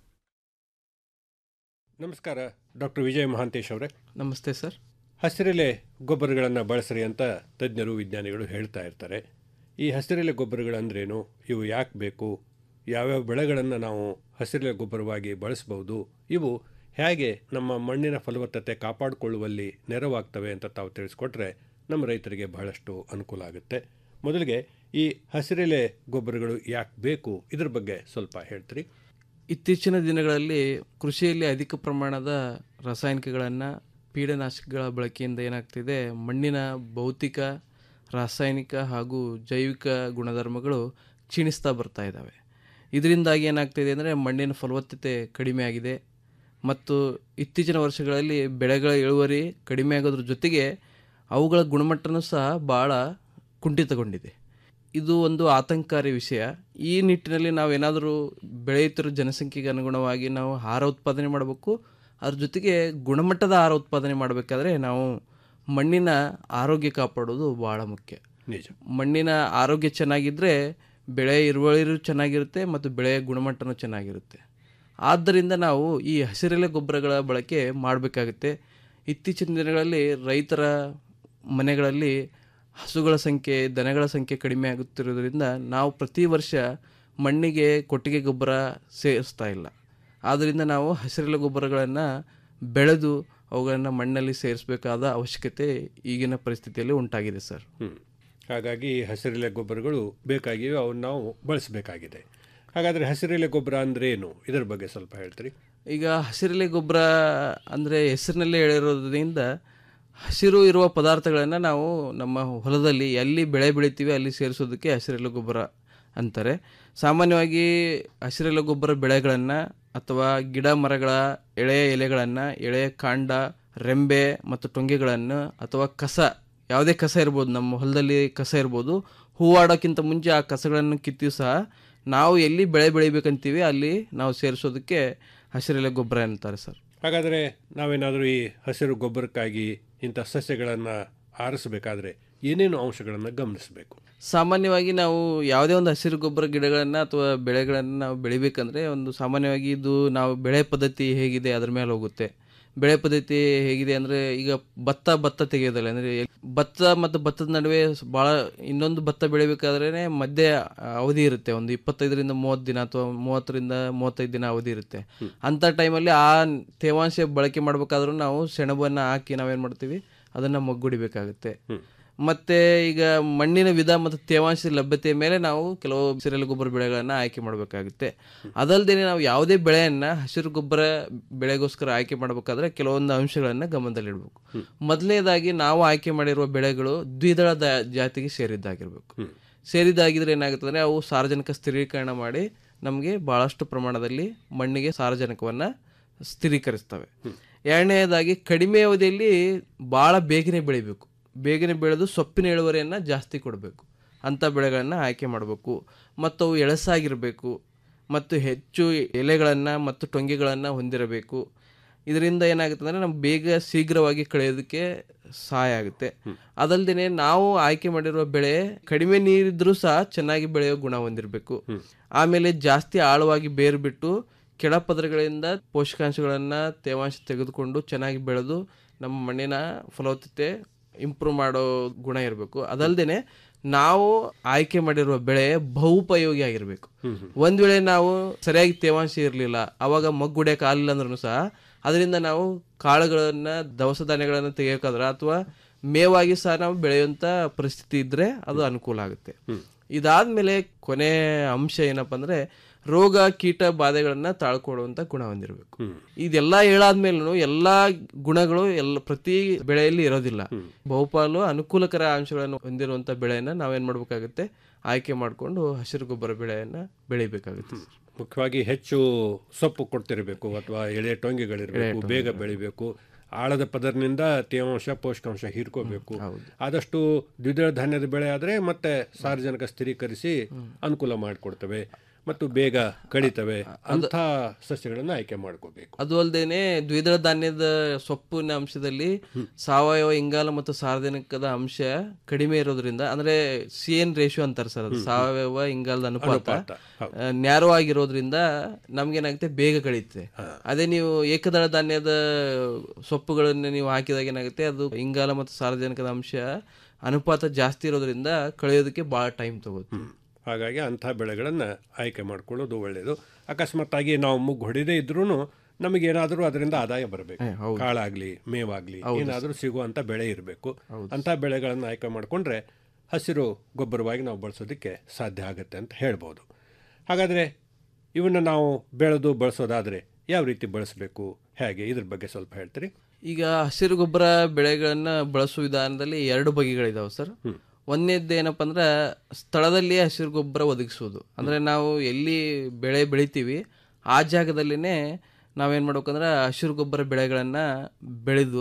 ನಮಸ್ಕಾರ ಡಾಕ್ಟರ್ ವಿಜಯ್ ಮಹಾಂತೇಶ್ ಅವರೇ ನಮಸ್ತೆ ಸರ್ ಹಸಿರೆಲೆ ಗೊಬ್ಬರಗಳನ್ನು ಬಳಸ್ರಿ ಅಂತ ತಜ್ಞರು ವಿಜ್ಞಾನಿಗಳು ಹೇಳ್ತಾ ಇರ್ತಾರೆ ಈ ಹಸಿರೆಲೆ ಗೊಬ್ಬರಗಳಂದ್ರೇನು ಇವು ಯಾಕೆ ಬೇಕು ಯಾವ್ಯಾವ ಬೆಳೆಗಳನ್ನು ನಾವು ಹಸಿರೆಲೆ ಗೊಬ್ಬರವಾಗಿ ಬಳಸ್ಬೋದು ಇವು ಹೇಗೆ ನಮ್ಮ ಮಣ್ಣಿನ ಫಲವತ್ತತೆ ಕಾಪಾಡಿಕೊಳ್ಳುವಲ್ಲಿ ನೆರವಾಗ್ತವೆ ಅಂತ ತಾವು ತಿಳಿಸ್ಕೊಟ್ರೆ ನಮ್ಮ ರೈತರಿಗೆ ಬಹಳಷ್ಟು ಅನುಕೂಲ ಆಗುತ್ತೆ ಮೊದಲಿಗೆ ಈ ಹಸಿರೆಲೆ ಗೊಬ್ಬರಗಳು ಯಾಕೆ ಬೇಕು ಇದ್ರ ಬಗ್ಗೆ ಸ್ವಲ್ಪ ಹೇಳ್ತೀರಿ ಇತ್ತೀಚಿನ ದಿನಗಳಲ್ಲಿ ಕೃಷಿಯಲ್ಲಿ ಅಧಿಕ ಪ್ರಮಾಣದ ರಾಸಾಯನಿಕಗಳನ್ನು ಪೀಡನಾಶಕಗಳ ಬಳಕೆಯಿಂದ ಏನಾಗ್ತಿದೆ ಮಣ್ಣಿನ ಭೌತಿಕ ರಾಸಾಯನಿಕ ಹಾಗೂ ಜೈವಿಕ ಗುಣಧರ್ಮಗಳು ಕ್ಷೀಣಿಸ್ತಾ ಬರ್ತಾ ಇದ್ದಾವೆ ಇದರಿಂದಾಗಿ ಏನಾಗ್ತಿದೆ ಅಂದರೆ ಮಣ್ಣಿನ ಫಲವತ್ತತೆ ಕಡಿಮೆ ಆಗಿದೆ ಮತ್ತು ಇತ್ತೀಚಿನ ವರ್ಷಗಳಲ್ಲಿ ಬೆಳೆಗಳ ಇಳುವರಿ ಕಡಿಮೆ ಆಗೋದ್ರ ಜೊತೆಗೆ ಅವುಗಳ ಗುಣಮಟ್ಟನೂ ಸಹ ಭಾಳ ಕುಂಠಿತಗೊಂಡಿದೆ ಇದು ಒಂದು ಆತಂಕಕಾರಿ ವಿಷಯ ಈ ನಿಟ್ಟಿನಲ್ಲಿ ನಾವೇನಾದರೂ ಬೆಳೆಯುತ್ತಿರೋ ಜನಸಂಖ್ಯೆಗೆ ಅನುಗುಣವಾಗಿ ನಾವು ಆಹಾರ ಉತ್ಪಾದನೆ ಮಾಡಬೇಕು ಅದ್ರ ಜೊತೆಗೆ ಗುಣಮಟ್ಟದ ಆಹಾರ ಉತ್ಪಾದನೆ ಮಾಡಬೇಕಾದ್ರೆ ನಾವು ಮಣ್ಣಿನ ಆರೋಗ್ಯ ಕಾಪಾಡೋದು ಭಾಳ ಮುಖ್ಯ ನಿಜ ಮಣ್ಣಿನ ಆರೋಗ್ಯ ಚೆನ್ನಾಗಿದ್ದರೆ ಬೆಳೆ ಇಳುವರಿಯೂ ಚೆನ್ನಾಗಿರುತ್ತೆ ಮತ್ತು ಬೆಳೆಯ ಗುಣಮಟ್ಟನೂ ಚೆನ್ನಾಗಿರುತ್ತೆ ಆದ್ದರಿಂದ ನಾವು ಈ ಹಸಿರೆಲೆ ಗೊಬ್ಬರಗಳ ಬಳಕೆ ಮಾಡಬೇಕಾಗುತ್ತೆ ಇತ್ತೀಚಿನ ದಿನಗಳಲ್ಲಿ ರೈತರ ಮನೆಗಳಲ್ಲಿ ಹಸುಗಳ ಸಂಖ್ಯೆ ದನಗಳ ಸಂಖ್ಯೆ ಕಡಿಮೆ ಆಗುತ್ತಿರೋದ್ರಿಂದ ನಾವು ಪ್ರತಿ ವರ್ಷ ಮಣ್ಣಿಗೆ ಕೊಟ್ಟಿಗೆ ಗೊಬ್ಬರ ಸೇರಿಸ್ತಾ ಇಲ್ಲ ಆದ್ದರಿಂದ ನಾವು ಹಸಿರೆಲೆ ಗೊಬ್ಬರಗಳನ್ನು ಬೆಳೆದು ಅವುಗಳನ್ನು ಮಣ್ಣಲ್ಲಿ ಸೇರಿಸಬೇಕಾದ ಅವಶ್ಯಕತೆ ಈಗಿನ ಪರಿಸ್ಥಿತಿಯಲ್ಲಿ ಉಂಟಾಗಿದೆ ಸರ್ ಹ್ಮ್. ಹಾಗಾಗಿ ಹಸಿರೆಲೆ ಗೊಬ್ಬರಗಳು ಬೇಕಾಗಿವೆ ಅವನ್ನ ನಾವು ಬಳಸಬೇಕಾಗಿದೆ ಹಾಗಾದರೆ ಹಸಿರೆಲೆ ಗೊಬ್ಬರ ಅಂದ್ರೆ ಏನು ಇದರ ಬಗ್ಗೆ ಸ್ವಲ್ಪ ಹೇಳ್ತೀರಿ ಈಗ ಹಸಿರೆಲೆ ಗೊಬ್ಬರ ಅಂದರೆ ಹೆಸರಿನಲ್ಲೇ ಹೇಳಿರೋದ್ರಿಂದ ಹಸಿರು ಇರುವ ಪದಾರ್ಥಗಳನ್ನು ನಾವು ನಮ್ಮ ಹೊಲದಲ್ಲಿ ಎಲ್ಲಿ ಬೆಳೆ ಬೆಳಿತೀವಿ ಅಲ್ಲಿ ಸೇರಿಸೋದಕ್ಕೆ ಹಸಿರೆಲೆ ಗೊಬ್ಬರ ಅಂತಾರೆ ಸಾಮಾನ್ಯವಾಗಿ ಹಸಿರೆಲೆ ಗೊಬ್ಬರ ಬೆಳೆಗಳನ್ನು ಅಥವಾ ಗಿಡ ಮರಗಳ ಎಳೆಯ ಎಲೆಗಳನ್ನು ಎಳೆಯ ಕಾಂಡ ರೆಂಬೆ ಮತ್ತು ಟೊಂಗೆಗಳನ್ನು ಅಥವಾ ಕಸ ಯಾವುದೇ ಕಸ ಇರ್ಬೋದು ನಮ್ಮ ಹೊಲದಲ್ಲಿ ಕಸ ಇರ್ಬೋದು ಹೂವಾಡೋಕ್ಕಿಂತ ಮುಂಚೆ ಆ ಕಸಗಳನ್ನು ಕಿತ್ತಿಯೂ ಸಹ ನಾವು ಎಲ್ಲಿ ಬೆಳೆ ಬೆಳಿಬೇಕಂತೀವಿ ಅಲ್ಲಿ ನಾವು ಸೇರಿಸೋದಕ್ಕೆ ಹಸಿರೆಲೆ ಗೊಬ್ಬರ ಅಂತಾರೆ ಸರ್ ಹಾಗಾದರೆ ನಾವೇನಾದರೂ ಈ ಹಸಿರು ಗೊಬ್ಬರಕ್ಕಾಗಿ ಇಂಥ ಸಸ್ಯಗಳನ್ನು ಆರಿಸಬೇಕಾದ್ರೆ ಏನೇನು ಅಂಶಗಳನ್ನು ಗಮನಿಸಬೇಕು ಸಾಮಾನ್ಯವಾಗಿ ನಾವು ಯಾವುದೇ ಒಂದು ಹಸಿರು ಗೊಬ್ಬರ ಗಿಡಗಳನ್ನು ಅಥವಾ ಬೆಳೆಗಳನ್ನು ನಾವು ಬೆಳಿಬೇಕಂದ್ರೆ ಒಂದು ಸಾಮಾನ್ಯವಾಗಿ ಇದು ನಾವು ಬೆಳೆ ಪದ್ಧತಿ ಹೇಗಿದೆ ಅದ್ರ ಮೇಲೆ ಹೋಗುತ್ತೆ ಬೆಳೆ ಪದ್ಧತಿ ಹೇಗಿದೆ ಅಂದರೆ ಈಗ ಭತ್ತ ಭತ್ತ ತೆಗೆಯೋದಲ್ಲ ಅಂದರೆ ಭತ್ತ ಮತ್ತು ಭತ್ತದ ನಡುವೆ ಭಾಳ ಇನ್ನೊಂದು ಭತ್ತ ಬೆಳಿಬೇಕಾದ್ರೆ ಮಧ್ಯೆ ಅವಧಿ ಇರುತ್ತೆ ಒಂದು ಇಪ್ಪತ್ತೈದರಿಂದ ಮೂವತ್ತು ದಿನ ಅಥವಾ ಮೂವತ್ತರಿಂದ ಮೂವತ್ತೈದು ದಿನ ಅವಧಿ ಇರುತ್ತೆ ಅಂಥ ಟೈಮಲ್ಲಿ ಆ ತೇವಾಂಶ ಬಳಕೆ ಮಾಡಬೇಕಾದ್ರೂ ನಾವು ಸೆಣಬನ್ನು ಹಾಕಿ ನಾವೇನು ಮಾಡ್ತೀವಿ ಅದನ್ನು ಮಗ್ಗುಡಿಬೇಕಾಗುತ್ತೆ ಮತ್ತೆ ಈಗ ಮಣ್ಣಿನ ವಿಧ ಮತ್ತು ತೇವಾಂಶದ ಲಭ್ಯತೆಯ ಮೇಲೆ ನಾವು ಕೆಲವು ಹಸಿರೆಲೆ ಗೊಬ್ಬರ ಬೆಳೆಗಳನ್ನು ಆಯ್ಕೆ ಮಾಡಬೇಕಾಗುತ್ತೆ ಅದಲ್ಲದೆ ನಾವು ಯಾವುದೇ ಬೆಳೆಯನ್ನು ಹಸಿರು ಗೊಬ್ಬರ ಬೆಳೆಗೋಸ್ಕರ ಆಯ್ಕೆ ಮಾಡಬೇಕಾದ್ರೆ ಕೆಲವೊಂದು ಅಂಶಗಳನ್ನು ಗಮನದಲ್ಲಿಡಬೇಕು ಮೊದಲನೇದಾಗಿ ನಾವು ಆಯ್ಕೆ ಮಾಡಿರುವ ಬೆಳೆಗಳು ದ್ವಿದಳ ದ- ಜಾತಿಗೆ ಸೇರಿದ್ದಾಗಿರ್ಬೇಕು ಸೇರಿದ್ದಾಗಿದ್ರೆ ಏನಾಗುತ್ತೆ ಅಂದರೆ ಅವು ಸಾರ್ವಜನಿಕ ಸ್ಥಿರೀಕರಣ ಮಾಡಿ ನಮಗೆ ಭಾಳಷ್ಟು ಪ್ರಮಾಣದಲ್ಲಿ ಮಣ್ಣಿಗೆ ಸಾರಜನಕವನ್ನು ಸ್ಥಿರೀಕರಿಸ್ತವೆ ಎರಡನೇದಾಗಿ ಕಡಿಮೆ ಅವಧಿಯಲ್ಲಿ ಭಾಳ ಬೇಗನೆ ಬೆಳಿಬೇಕು ಬೇಗನೆ ಬೆಳೆದು ಸೊಪ್ಪಿನ ಇಳುವರಿಯನ್ನು ಜಾಸ್ತಿ ಕೊಡಬೇಕು ಅಂಥ ಬೆಳೆಗಳನ್ನು ಆಯ್ಕೆ ಮಾಡಬೇಕು ಮತ್ತು ಅವು ಎಳಸಾಗಿರಬೇಕು ಮತ್ತು ಹೆಚ್ಚು ಎಲೆಗಳನ್ನು ಮತ್ತು ಟೊಂಗೆಗಳನ್ನು ಹೊಂದಿರಬೇಕು ಇದರಿಂದ ಏನಾಗುತ್ತೆ ಅಂದರೆ ನಮ್ಗೆ ಬೇಗ ಶೀಘ್ರವಾಗಿ ಕಳೆಯೋದಕ್ಕೆ ಸಹಾಯ ಆಗುತ್ತೆ ಅದಲ್ಲದೆ ನಾವು ಆಯ್ಕೆ ಮಾಡಿರುವ ಬೆಳೆ ಕಡಿಮೆ ನೀರಿದ್ರೂ ಸಹ ಚೆನ್ನಾಗಿ ಬೆಳೆಯೋ ಗುಣ ಹೊಂದಿರಬೇಕು ಆಮೇಲೆ ಜಾಸ್ತಿ ಆಳವಾಗಿ ಬೇರು ಬಿಟ್ಟು ಕೆಳ ಪದರಗಳಿಂದ ಪೋಷಕಾಂಶಗಳನ್ನು ತೇವಾಂಶ ತೆಗೆದುಕೊಂಡು ಚೆನ್ನಾಗಿ ಬೆಳೆದು ನಮ್ಮ ಮಣ್ಣಿನ ಫಲವತ್ತತೆ ಇಂಪ್ರೂವ್ ಮಾಡೋ ಗುಣ ಇರಬೇಕು ಅದಲ್ಲದೆ ನಾವು ಆಯ್ಕೆ ಮಾಡಿರುವ ಬೆಳೆ ಬಹುಪಯೋಗಿ ಆಗಿರಬೇಕು ಒಂದ್ ವೇಳೆ ನಾವು ಸರಿಯಾಗಿ ತೇವಾಂಶ ಇರಲಿಲ್ಲ ಅವಾಗ ಮಗ್ಗುಡಿಯಕ್ಕೆ ಆಗಲಿಲ್ಲ ಅಂದ್ರೂ ಸಹ ಅದರಿಂದ ನಾವು ಕಾಳುಗಳನ್ನ ದವಸ ಧಾನ್ಯಗಳನ್ನು ತೆಗೆಯೋಕಾದ್ರೆ ಅಥವಾ ಮೇವಾಗಿ ಸಹ ನಾವು ಬೆಳೆಯುವಂತ ಪರಿಸ್ಥಿತಿ ಇದ್ರೆ ಅದು ಅನುಕೂಲ ಆಗುತ್ತೆ ಇದಾದ್ಮೇಲೆ ಕೊನೆ ಅಂಶ ಏನಪ್ಪಾ ಅಂದ್ರೆ ರೋಗ ಕೀಟ ಬಾಧೆಗಳನ್ನ ತಾಳ್ಕೊಳ್ಳುವಂತ ಗುಣ ಹೊಂದಿರಬೇಕು ಇದೆಲ್ಲ ಹೇಳಾದ್ಮೇಲೂ ಎಲ್ಲಾ ಗುಣಗಳು ಎಲ್ಲ ಪ್ರತಿ ಬೆಳೆಯಲ್ಲಿ ಇರೋದಿಲ್ಲ ಬಹುಪಾಲು ಅನುಕೂಲಕರ ಅಂಶಗಳನ್ನು ಹೊಂದಿರುವಂತ ಬೆಳೆಯನ್ನ ನಾವೇನ್ ಮಾಡ್ಬೇಕಾಗುತ್ತೆ ಆಯ್ಕೆ ಮಾಡಿಕೊಂಡು ಹಸಿರು ಗೊಬ್ಬರ ಬೆಳೆಯನ್ನ ಬೆಳಿಬೇಕಾಗುತ್ತೆ ಮುಖ್ಯವಾಗಿ ಹೆಚ್ಚು ಸೊಪ್ಪು ಕೊಡ್ತಿರಬೇಕು ಅಥವಾ ಎಳೆ ಟೊಂಗೆಗಳಿರಬೇಕು ಎಳೆ ಬೇಗ ಬೆಳಿಬೇಕು ಆಳದ ಪದರಿನಿಂದ ತೇವಾಂಶ ಪೋಷಕಾಂಶ ಹೀರ್ಕೋಬೇಕು ಆದಷ್ಟು ದ್ವಿದಳ ಧಾನ್ಯದ ಬೆಳೆ ಆದರೆ ಮತ್ತೆ ಸಾರ್ವಜನಿಕ ಸ್ಥಿರೀಕರಿಸಿ ಅನುಕೂಲ ಮಾಡಿಕೊಡ್ತವೆ ಮತ್ತು ಬೇಗ ಕಡಿತವೆ ಅಂಥ ಸಸ್ಯಗಳನ್ನು ಆಯ್ಕೆ ಮಾಡ್ಕೋಬೇಕು ಅದು ಅಲ್ಲದೇನೆ ದ್ವಿದಳ ಧಾನ್ಯದ ಸೊಪ್ಪಿನ ಅಂಶದಲ್ಲಿ ಸಾವಯವ ಇಂಗಾಲ ಮತ್ತು ಸಾರ್ವಜನಿಕದ ಅಂಶ ಕಡಿಮೆ ಇರೋದ್ರಿಂದ ಅಂದ್ರೆ ಸಿ ಎನ್ ರೇಷಿಯೋ ಅಂತಾರೆ ಸರ್ ಅದು ಸಾವಯವ ಇಂಗಾಲದ ಅನುಪಾತ ಅನುಪಾತ, ಹೌದು. ನ್ಯಾರೋ ಆಗಿರೋದ್ರಿಂದ ನಮ್ಗೇನಾಗುತ್ತೆ ಬೇಗ ಕಳೀತದೆ ಅದೇ ನೀವು ಏಕದಳ ಧಾನ್ಯದ ಸೊಪ್ಪುಗಳನ್ನು ನೀವು ಹಾಕಿದಾಗ ಏನಾಗುತ್ತೆ ಅದು ಇಂಗಾಲ ಮತ್ತು ಸಾರ್ವಜನಿಕದ ಅಂಶ ಅನುಪಾತ ಜಾಸ್ತಿ ಇರೋದ್ರಿಂದ ಕಳೆಯೋದಕ್ಕೆ ಭಾಳ ಟೈಮ್ ತಗೋದು ಹಾಗಾಗಿ ಅಂಥ ಬೆಳೆಗಳನ್ನು ಆಯ್ಕೆ ಮಾಡ್ಕೊಳ್ಳೋದು ಒಳ್ಳೆಯದು ಅಕಸ್ಮಾತ್ತಾಗಿ ನಾವು ಮುಗ್ಗು ಹೊಡೆದೇ ಇದ್ರೂ ನಮಗೇನಾದರೂ ಅದರಿಂದ ಆದಾಯ ಬರಬೇಕು ಏ, ಹೌದು. ಕಾಳಾಗ್ಲಿ ಮೇವಾಗ್ಲಿ ಹೌದು ಏನಾದರೂ ಸಿಗುವಂಥ ಬೆಳೆ ಇರಬೇಕು ಹೌದು. ಅಂಥ ಬೆಳೆಗಳನ್ನು ಆಯ್ಕೆ ಮಾಡಿಕೊಂಡ್ರೆ ಹಸಿರು ಗೊಬ್ಬರವಾಗಿ ನಾವು ಬಳಸೋದಕ್ಕೆ ಸಾಧ್ಯ ಆಗುತ್ತೆ ಅಂತ ಹೇಳ್ಬೋದು ಹಾಗಾದರೆ ಇವನ್ನ ನಾವು ಬೆಳೆದು ಬಳಸೋದಾದರೆ ಯಾವ ರೀತಿ ಬಳಸಬೇಕು ಹೇಗೆ ಇದ್ರ ಬಗ್ಗೆ ಸ್ವಲ್ಪ ಹೇಳ್ತೀರಿ ಈಗ ಹಸಿರು ಗೊಬ್ಬರ ಬೆಳೆಗಳನ್ನ ಬಳಸುವ ವಿಧಾನದಲ್ಲಿ ಎರಡು ಬಗೆಗಳಿದಾವೆ ಸರ್ ಒಂದನೇದ್ದು ಏನಪ್ಪ ಅಂದ್ರೆ ಸ್ಥಳದಲ್ಲಿಯೇ ಹಸಿರು ಗೊಬ್ಬರ ಒದಗಿಸುವುದು ಅಂದ್ರೆ ನಾವು ಎಲ್ಲಿ ಬೆಳೆ ಬೆಳಿತೀವಿ ಆ ಜಾಗದಲ್ಲಿನೇ ನಾವೇನು ಮಾಡ್ಬೇಕಂದ್ರೆ ಹಸಿರು ಗೊಬ್ಬರ ಬೆಳೆಗಳನ್ನು ಬೆಳೆದು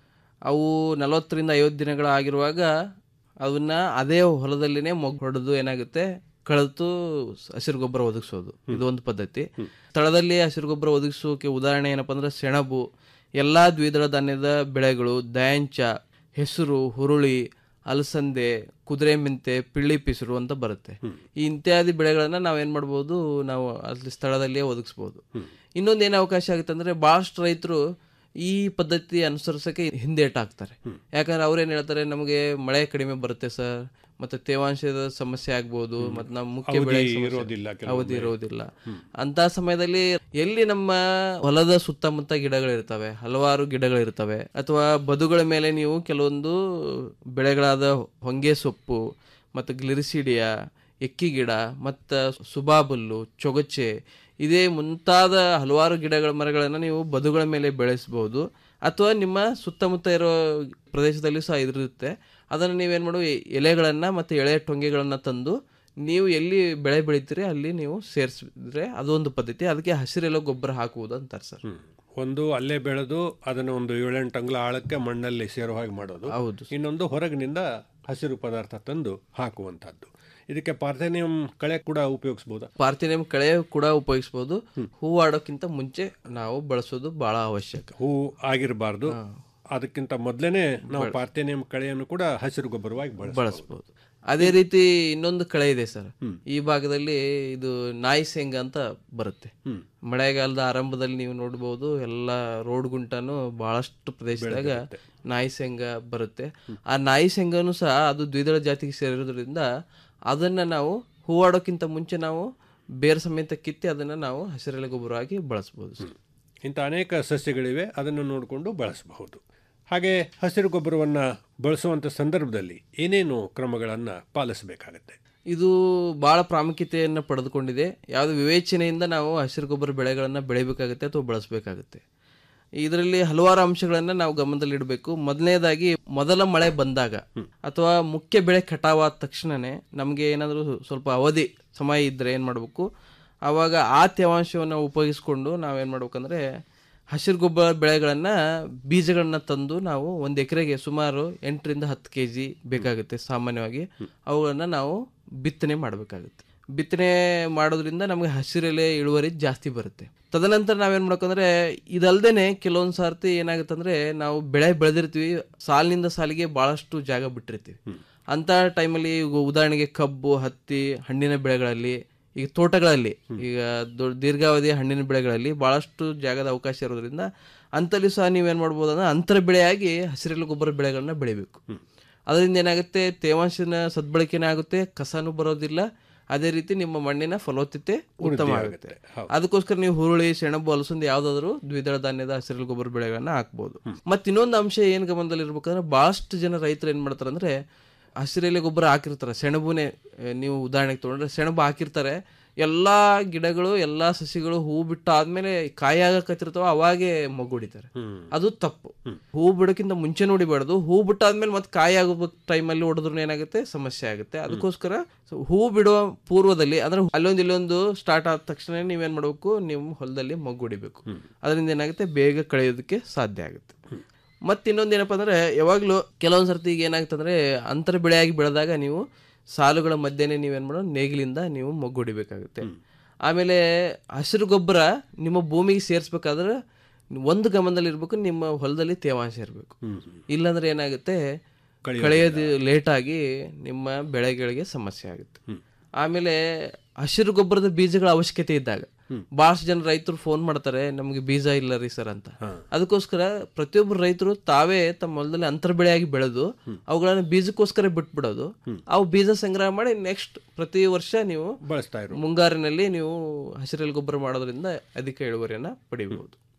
ಅವು ನಲವತ್ತರಿಂದ ಐವತ್ತು ದಿನಗಳ ಆಗಿರುವಾಗ ಅವನ್ನ ಅದೇ ಹೊಲದಲ್ಲಿನೇ ಮೊಗ್ಗು ಹೊಡೆದು ಏನಾಗುತ್ತೆ ಕಳೆದು ಹಸಿರು ಗೊಬ್ಬರ ಒದಗಿಸೋದು ಇದು ಒಂದು ಪದ್ಧತಿ ಸ್ಥಳದಲ್ಲಿ ಹಸಿರು ಗೊಬ್ಬರ ಒದಗಿಸೋಕೆ ಉದಾಹರಣೆ ಏನಪ್ಪ ಅಂದ್ರೆ ಸೆಣಬು ಎಲ್ಲ ದ್ವಿದಳ ಧಾನ್ಯದ ಬೆಳೆಗಳು ದಯಾಂಚ ಹೆಸರು ಹುರುಳಿ ಅಲಸಂದೆ ಕುದುರೆ ಮೆಂತೆ ಪಿಳ್ಳಿ ಪಿಸರು ಅಂತ ಬರುತ್ತೆ ಈ ಇತ್ಯಾದಿ ಬೆಳೆಗಳನ್ನ ನಾವೇನ್ ಮಾಡ್ಬೋದು ನಾವು ಅಲ್ಲಿ ಸ್ಥಳದಲ್ಲಿಯೇ ಒದಗಿಸ್ಬೋದು ಇನ್ನೊಂದು ಏನು ಅವಕಾಶ ಆಗುತ್ತೆ ಅಂದ್ರೆ ಬಹಳಷ್ಟು ರೈತರು ಈ ಪದ್ಧತಿ ಅನುಸರಿಸಕ್ಕೆ ಹಿಂದೇಟಾಗ್ತಾರೆ ಯಾಕಂದ್ರೆ ಅವ್ರೇನ್ ಹೇಳ್ತಾರೆ ನಮಗೆ ಮಳೆ ಕಡಿಮೆ ಬರುತ್ತೆ ಸರ್ ಮತ್ತೆ ತೇವಾಂಶದ ಸಮಸ್ಯೆ ಆಗ್ಬೋದು ಮತ್ತೆ ನಮ್ಮ ಮುಖ್ಯ ಅವಧಿ ಬೆಳೆ ಸಮಸ್ಯೆ- ಇರೋದಿಲ್ಲ ಕೆಲವೊಮ್ಮೆ. ಅವಧಿ ಇರೋದಿಲ್ಲ ಅಂತ ಸಮಯದಲ್ಲಿ ಎಲ್ಲಿ ನಮ್ಮ ಹೊಲದ ಸುತ್ತಮುತ್ತ ಗಿಡಗಳಿರ್ತವೆ ಹಲವಾರು ಗಿಡಗಳಿರ್ತವೆ ಅಥವಾ ಬದುಗಳ ಮೇಲೆ ನೀವು ಕೆಲವೊಂದು ಬೆಳೆಗಳಾದ ಹೊಂಗೆ ಸೊಪ್ಪು ಮತ್ತು ಗ್ಲಿರಿಸಿಡಿಯಾ ಎಕ್ಕಿ ಗಿಡ ಮತ್ತು ಸುಬಾಬುಲ್ಲು ಚೊಗಚೆ ಇದೇ ಮುಂತಾದ ಹಲವಾರು ಗಿಡಗಳ ಮರಗಳನ್ನು ನೀವು ಬದುಗಳ ಮೇಲೆ ಬೆಳೆಸಬಹುದು ಅಥವಾ ನಿಮ್ಮ ಸುತ್ತಮುತ್ತ ಇರೋ ಪ್ರದೇಶದಲ್ಲಿ ಸಹ ಇದಿರುತ್ತೆ ಅದನ್ನು ನೀವೇನು ಮಾಡು ಎ- ಎಲೆಗಳನ್ನು ಮತ್ತು ಎಳೆ ಟೊಂಗೆಗಳನ್ನು ತಂದು ನೀವು ಎಲ್ಲಿ ಬೆಳೆ ಬೆಳಿತೀರಿ ಅಲ್ಲಿ ನೀವು ಸೇರಿಸಿದ್ರೆ ಅದೊಂದು ಪದ್ಧತಿ ಅದಕ್ಕೆ ಹಸಿರೆಲೆ ಗೊಬ್ಬರ ಹಾಕುವುದು ಅಂತಾರೆ ಸರ್ ಒಂದು ಅಲ್ಲೇ ಬೆಳೆದು ಅದನ್ನು ಒಂದು ಏಳೆಂಟು ಅಂಗ್ಲ ಆಳಕ್ಕೆ ಮಣ್ಣಲ್ಲಿ ಸೇರೋ ಹಾಗೆ ಮಾಡೋದು ಹೌದು ಇನ್ನೊಂದು ಹೊರಗಿನಿಂದ ಹಸಿರು ಪದಾರ್ಥ ತಂದು ಹಾಕುವಂಥದ್ದು ಇದಕ್ಕೆ ಪಾರ್ಥೇನಿಯಂ ಕಳೆ ಕೂಡ ಉಪಯೋಗಿಸ್ಬೋದಾ ಪಾರ್ಥಿನಿಯಂ ಕಳೆ ಕೂಡ ಉಪಯೋಗಿಸ್ಬೋದು ಹೂವು ಆಡೋಕ್ಕಿಂತ ಮುಂಚೆ ನಾವು ಬಳಸೋದು ಬಹಳ ಅವಶ್ಯಕ ಹೂ ಆಗಿರಬಾರ್ದು ಅದಕ್ಕಿಂತ ಮೊದಲೇನೆ ನಾವು ಪಾರ್ಥೇನಿಯಂ ಕಳೆಯನ್ನು ಕೂಡ ಹಸಿರು ಗೊಬ್ಬರವಾಗಿ ಬಳಸಬಹುದು ಬಳಸ್ಬೋದು ಅದೇ ರೀತಿ ಇನ್ನೊಂದು ಕಳೆ ಇದೆ ಸರ್ ಈ ಭಾಗದಲ್ಲಿ ಇದು ನಾಯಿ ಶೇಂಗ ಅಂತ ಬರುತ್ತೆ ಮಳೆಗಾಲದ ಆರಂಭದಲ್ಲಿ ನೀವು ನೋಡಬಹುದು ಎಲ್ಲ ರೋಡ್ ಗುಂಟನು ಬಹಳಷ್ಟು ಪ್ರದೇಶದಾಗ ನಾಯಿ ಶೇಂಗ ಬರುತ್ತೆ ಆ ನಾಯಿ ಶೇಂಗನು ಸಹ ಅದು ದ್ವಿದಳ ಜಾತಿಗೆ ಸೇರಿರೋದ್ರಿಂದ ಅದನ್ನ ನಾವು ಹೂವಾಡೋಕ್ಕಿಂತ ಮುಂಚೆ ನಾವು ಬೇರೆ ಸಮೇತ ಕಿತ್ತಿ ಅದನ್ನ ನಾವು ಹಸಿರೆಲೆ ಗೊಬ್ಬರವಾಗಿ ಬಳಸ್ಬೋದು ಸರ್ ಇಂಥ ಅನೇಕ ಸಸ್ಯಗಳಿವೆ ಅದನ್ನು ನೋಡಿಕೊಂಡು ಬಳಸಬಹುದು ಹಾಗೆ ಹಸಿರು ಗೊಬ್ಬರವನ್ನು ಬಳಸುವಂಥ ಸಂದರ್ಭದಲ್ಲಿ ಏನೇನು ಕ್ರಮಗಳನ್ನು ಪಾಲಿಸಬೇಕಾಗತ್ತೆ ಇದು ಬಹಳ ಪ್ರಾಮುಖ್ಯತೆಯನ್ನು ಪಡೆದುಕೊಂಡಿದೆ ಯಾವುದೇ ವಿವೇಚನೆಯಿಂದ ನಾವು ಹಸಿರು ಗೊಬ್ಬರ ಬೆಳೆಗಳನ್ನು ಬೆಳಿಬೇಕಾಗುತ್ತೆ ಅಥವಾ ಬಳಸಬೇಕಾಗುತ್ತೆ ಇದರಲ್ಲಿ ಹಲವಾರು ಅಂಶಗಳನ್ನು ನಾವು ಗಮನದಲ್ಲಿಡಬೇಕು ಮೊದಲನೇದಾಗಿ ಮೊದಲ ಮಳೆ ಬಂದಾಗ ಅಥವಾ ಮುಖ್ಯ ಬೆಳೆ ಕಟಾವಾದ ತಕ್ಷಣನೇ ನಮಗೆ ಏನಾದರೂ ಸ್ವಲ್ಪ ಅವಧಿ ಸಮಯ ಇದ್ದರೆ ಏನು ಮಾಡಬೇಕು ಆವಾಗ ಆ ತೇವಾಂಶವನ್ನು ಉಪಯೋಗಿಸ್ಕೊಂಡು ನಾವೇನು ಮಾಡ್ಬೇಕಂದ್ರೆ ಹಸಿರು ಗೊಬ್ಬರ ಬೆಳೆಗಳನ್ನು ಬೀಜಗಳನ್ನ ತಂದು ನಾವು ಒಂದು ಎಕರೆಗೆ ಸುಮಾರು ಎಂಟರಿಂದ ಹತ್ತು ಕೆ ಜಿ ಬೇಕಾಗುತ್ತೆ ಸಾಮಾನ್ಯವಾಗಿ ಅವುಗಳನ್ನು ನಾವು ಬಿತ್ತನೆ ಮಾಡಬೇಕಾಗುತ್ತೆ ಬಿತ್ತನೆ ಮಾಡೋದ್ರಿಂದ ನಮಗೆ ಹಸಿರೆಲೆ ಇಳುವರಿ ಜಾಸ್ತಿ ಬರುತ್ತೆ ತದನಂತರ ನಾವೇನು ಮಾಡ್ಬೇಕಂದ್ರೆ ಇದಲ್ದೇನೆ ಕೆಲವೊಂದು ಸಾರ್ತಿ ಏನಾಗುತ್ತೆ ಅಂದ್ರೆ ನಾವು ಬೆಳೆ ಬೆಳೆದಿರ್ತೀವಿ ಸಾಲಿನಿಂದ ಸಾಲಿಗೆ ಭಾಳಷ್ಟು ಜಾಗ ಬಿಟ್ಟಿರ್ತೀವಿ ಅಂತ ಟೈಮಲ್ಲಿ ಈಗ ಉದಾಹರಣೆಗೆ ಕಬ್ಬು ಹತ್ತಿ ಹಣ್ಣಿನ ಬೆಳೆಗಳಲ್ಲಿ ಈಗ ತೋಟಗಳಲ್ಲಿ ಈಗ ದೊಡ್ಡ ದೀರ್ಘಾವಧಿಯ ಹಣ್ಣಿನ ಬೆಳೆಗಳಲ್ಲಿ ಬಹಳಷ್ಟು ಜಾಗದ ಅವಕಾಶ ಇರೋದ್ರಿಂದ ಅಂತಲ್ಲಿ ಸಹ ನೀವೇನು ಮಾಡ್ಬೋದು ಅಂದ್ರೆ ಅಂತರ ಬೆಳೆಯಾಗಿ ಹಸಿರೆಲೆ ಗೊಬ್ಬರ ಬೆಳೆಗಳನ್ನ ಬೆಳಿಬೇಕು ಅದರಿಂದ ಏನಾಗುತ್ತೆ ತೇವಾಂಶನ ಸದ್ಬಳಕೆನೇ ಆಗುತ್ತೆ ಕಸನೂ ಬರೋದಿಲ್ಲ ಅದೇ ರೀತಿ ನಿಮ್ಮ ಮಣ್ಣಿನ ಫಲವತ್ತತೆ ಉತ್ತಮ ವೃದ್ಧಿ ಆಗುತ್ತೆ ಆಗುತ್ತೆ. ಹೌದು. ಅದಕ್ಕೋಸ್ಕರ ನೀವು ಹುರುಳಿ ಸೆಣಬು ಅಲಸಂದಿ ಯಾವ್ದಾದ್ರು ದ್ವಿದಳ ಧಾನ್ಯದ ಹಸಿರೆಲೆ ಗೊಬ್ಬರ ಬೆಳೆಗಳನ್ನ ಹಾಕ್ಬೋದು ಮತ್ತೆ ಇನ್ನೊಂದು ಅಂಶ ಏನ್ ಗಮನದಲ್ಲಿ ಇರ್ಬೇಕಂದ್ರೆ ಬಹಳಷ್ಟು ಜನ ರೈತರು ಏನ್ ಮಾಡ್ತಾರೆ ಅಂದ್ರೆ ಹಸಿರೆಲೆ ಗೊಬ್ಬರ ಹಾಕಿರ್ತಾರೆ ಸೆಣಬುನೇ ಆ, ನೀವು ಉದಾಹರಣೆಗೆ ತಗೊಂಡ್ರೆ ಸೆಣಬು ಹಾಕಿರ್ತಾರೆ ಎಲ್ಲಾ ಗಿಡಗಳು ಎಲ್ಲಾ ಸಸಿಗಳು ಹೂ ಬಿಟ್ಟು ಆದ್ಮೇಲೆ ಕಾಯಿ ಆಗಕತ್ತಿರ್ತಾವ ಅವಾಗೆ ಮಗ್ಗುಡಿತಾರೆ ಅದು ತಪ್ಪು ಹೂ ಬಿಡೋಕ್ಕಿಂತ ಮುಂಚೆ ನೋಡಿಬಾರ್ದು ಹೂ ಬಿಟ್ಟಾದ್ಮೇಲೆ ಮತ್ತೆ ಕಾಯಿ ಆಗೋ ಟೈಮಲ್ಲಿ ಹೊಡೆದ್ರು ಏನಾಗುತ್ತೆ ಸಮಸ್ಯೆ ಆಗುತ್ತೆ ಅದಕ್ಕೋಸ್ಕರ ಸೊ ಹೂ ಬಿಡುವ ಪೂರ್ವದಲ್ಲಿ ಅಂದ್ರೆ ಅಲ್ಲೊಂದು ಇಲ್ಲೊಂದು ಸ್ಟಾರ್ಟ್ ಆದ ತಕ್ಷಣ ನೀವೇನ್ ಮಾಡಬೇಕು ನಿಮ್ಮ ಹೊಲದಲ್ಲಿ ಮಗ್ಗುಡಿಬೇಕು ಅದರಿಂದ ಏನಾಗುತ್ತೆ ಬೇಗ ಕಳೆಯೋದಕ್ಕೆ ಸಾಧ್ಯ ಆಗುತ್ತೆ ಮತ್ತೆ ಇನ್ನೊಂದು ಏನಪ್ಪ ಅಂದ್ರೆ ಯಾವಾಗಲೂ ಕೆಲವೊಂದು ಸರ್ತಿ ಈಗ ಏನಾಗುತ್ತೆ ಅಂದ್ರೆ ಅಂತರ ಬೆಳೆಯಾಗಿ ಬೆಳೆದಾಗ ನೀವು ಸಾಲುಗಳ ಮಧ್ಯೆನೇ ನೀವೇನು ಮಾಡೋ ನೇಗಿಲಿಂದ ನೀವು ಮೊಗ್ಗುಡಿಬೇಕಾಗುತ್ತೆ ಆಮೇಲೆ ಹಸಿರು ಗೊಬ್ಬರ ನಿಮ್ಮ ಭೂಮಿಗೆ ಸೇರಿಸ್ಬೇಕಾದ್ರೆ ಒಂದು ಗಮನದಲ್ಲಿ ಇರಬೇಕು ನಿಮ್ಮ ಹೊಲದಲ್ಲಿ ತೇವಾಂಶ ಇರಬೇಕು ಇಲ್ಲಾಂದ್ರೆ ಏನಾಗುತ್ತೆ ಕಳೆಯೋದು ಲೇಟಾಗಿ ನಿಮ್ಮ ಬೆಳೆಗಳಿಗೆ ಸಮಸ್ಯೆ ಆಗುತ್ತೆ ಆಮೇಲೆ ಹಸಿರು ಗೊಬ್ಬರದ ಬೀಜಗಳ ಅವಶ್ಯಕತೆ ಇದ್ದಾಗ ಬಹಳಷ್ಟು ಜನ ರೈತರು ಫೋನ್ ಮಾಡ್ತಾರೆ ನಮಗೆ ಬೀಜ ಇಲ್ಲ ರೀ ಸರ್ ಅಂತ ಅದಕ್ಕೋಸ್ಕರ ಪ್ರತಿಯೊಬ್ಬರು ರೈತರು ತಾವೇ ತಮ್ಮ ಹೊಲದಲ್ಲಿ ಅಂತರ ಬೆಳೆಯಾಗಿ ಬೆಳೆದು ಅವುಗಳನ್ನ ಬೀಜಕ್ಕೋಸ್ಕರ ಬಿಟ್ಬಿಡೋದು ಅವು ಬೀಜ ಸಂಗ್ರಹ ಮಾಡಿ ನೆಕ್ಸ್ಟ್ ಪ್ರತಿ ವರ್ಷ ನೀವು ಬಳಸ್ತಾ ಇರೋ ಮುಂಗಾರಿನಲ್ಲಿ ನೀವು ಹಸಿರೆಲೆ ಗೊಬ್ಬರ ಮಾಡೋದ್ರಿಂದ ಅಧಿಕ ಇಳುವರಿಯನ್ನ ಪಡಿಬಹುದು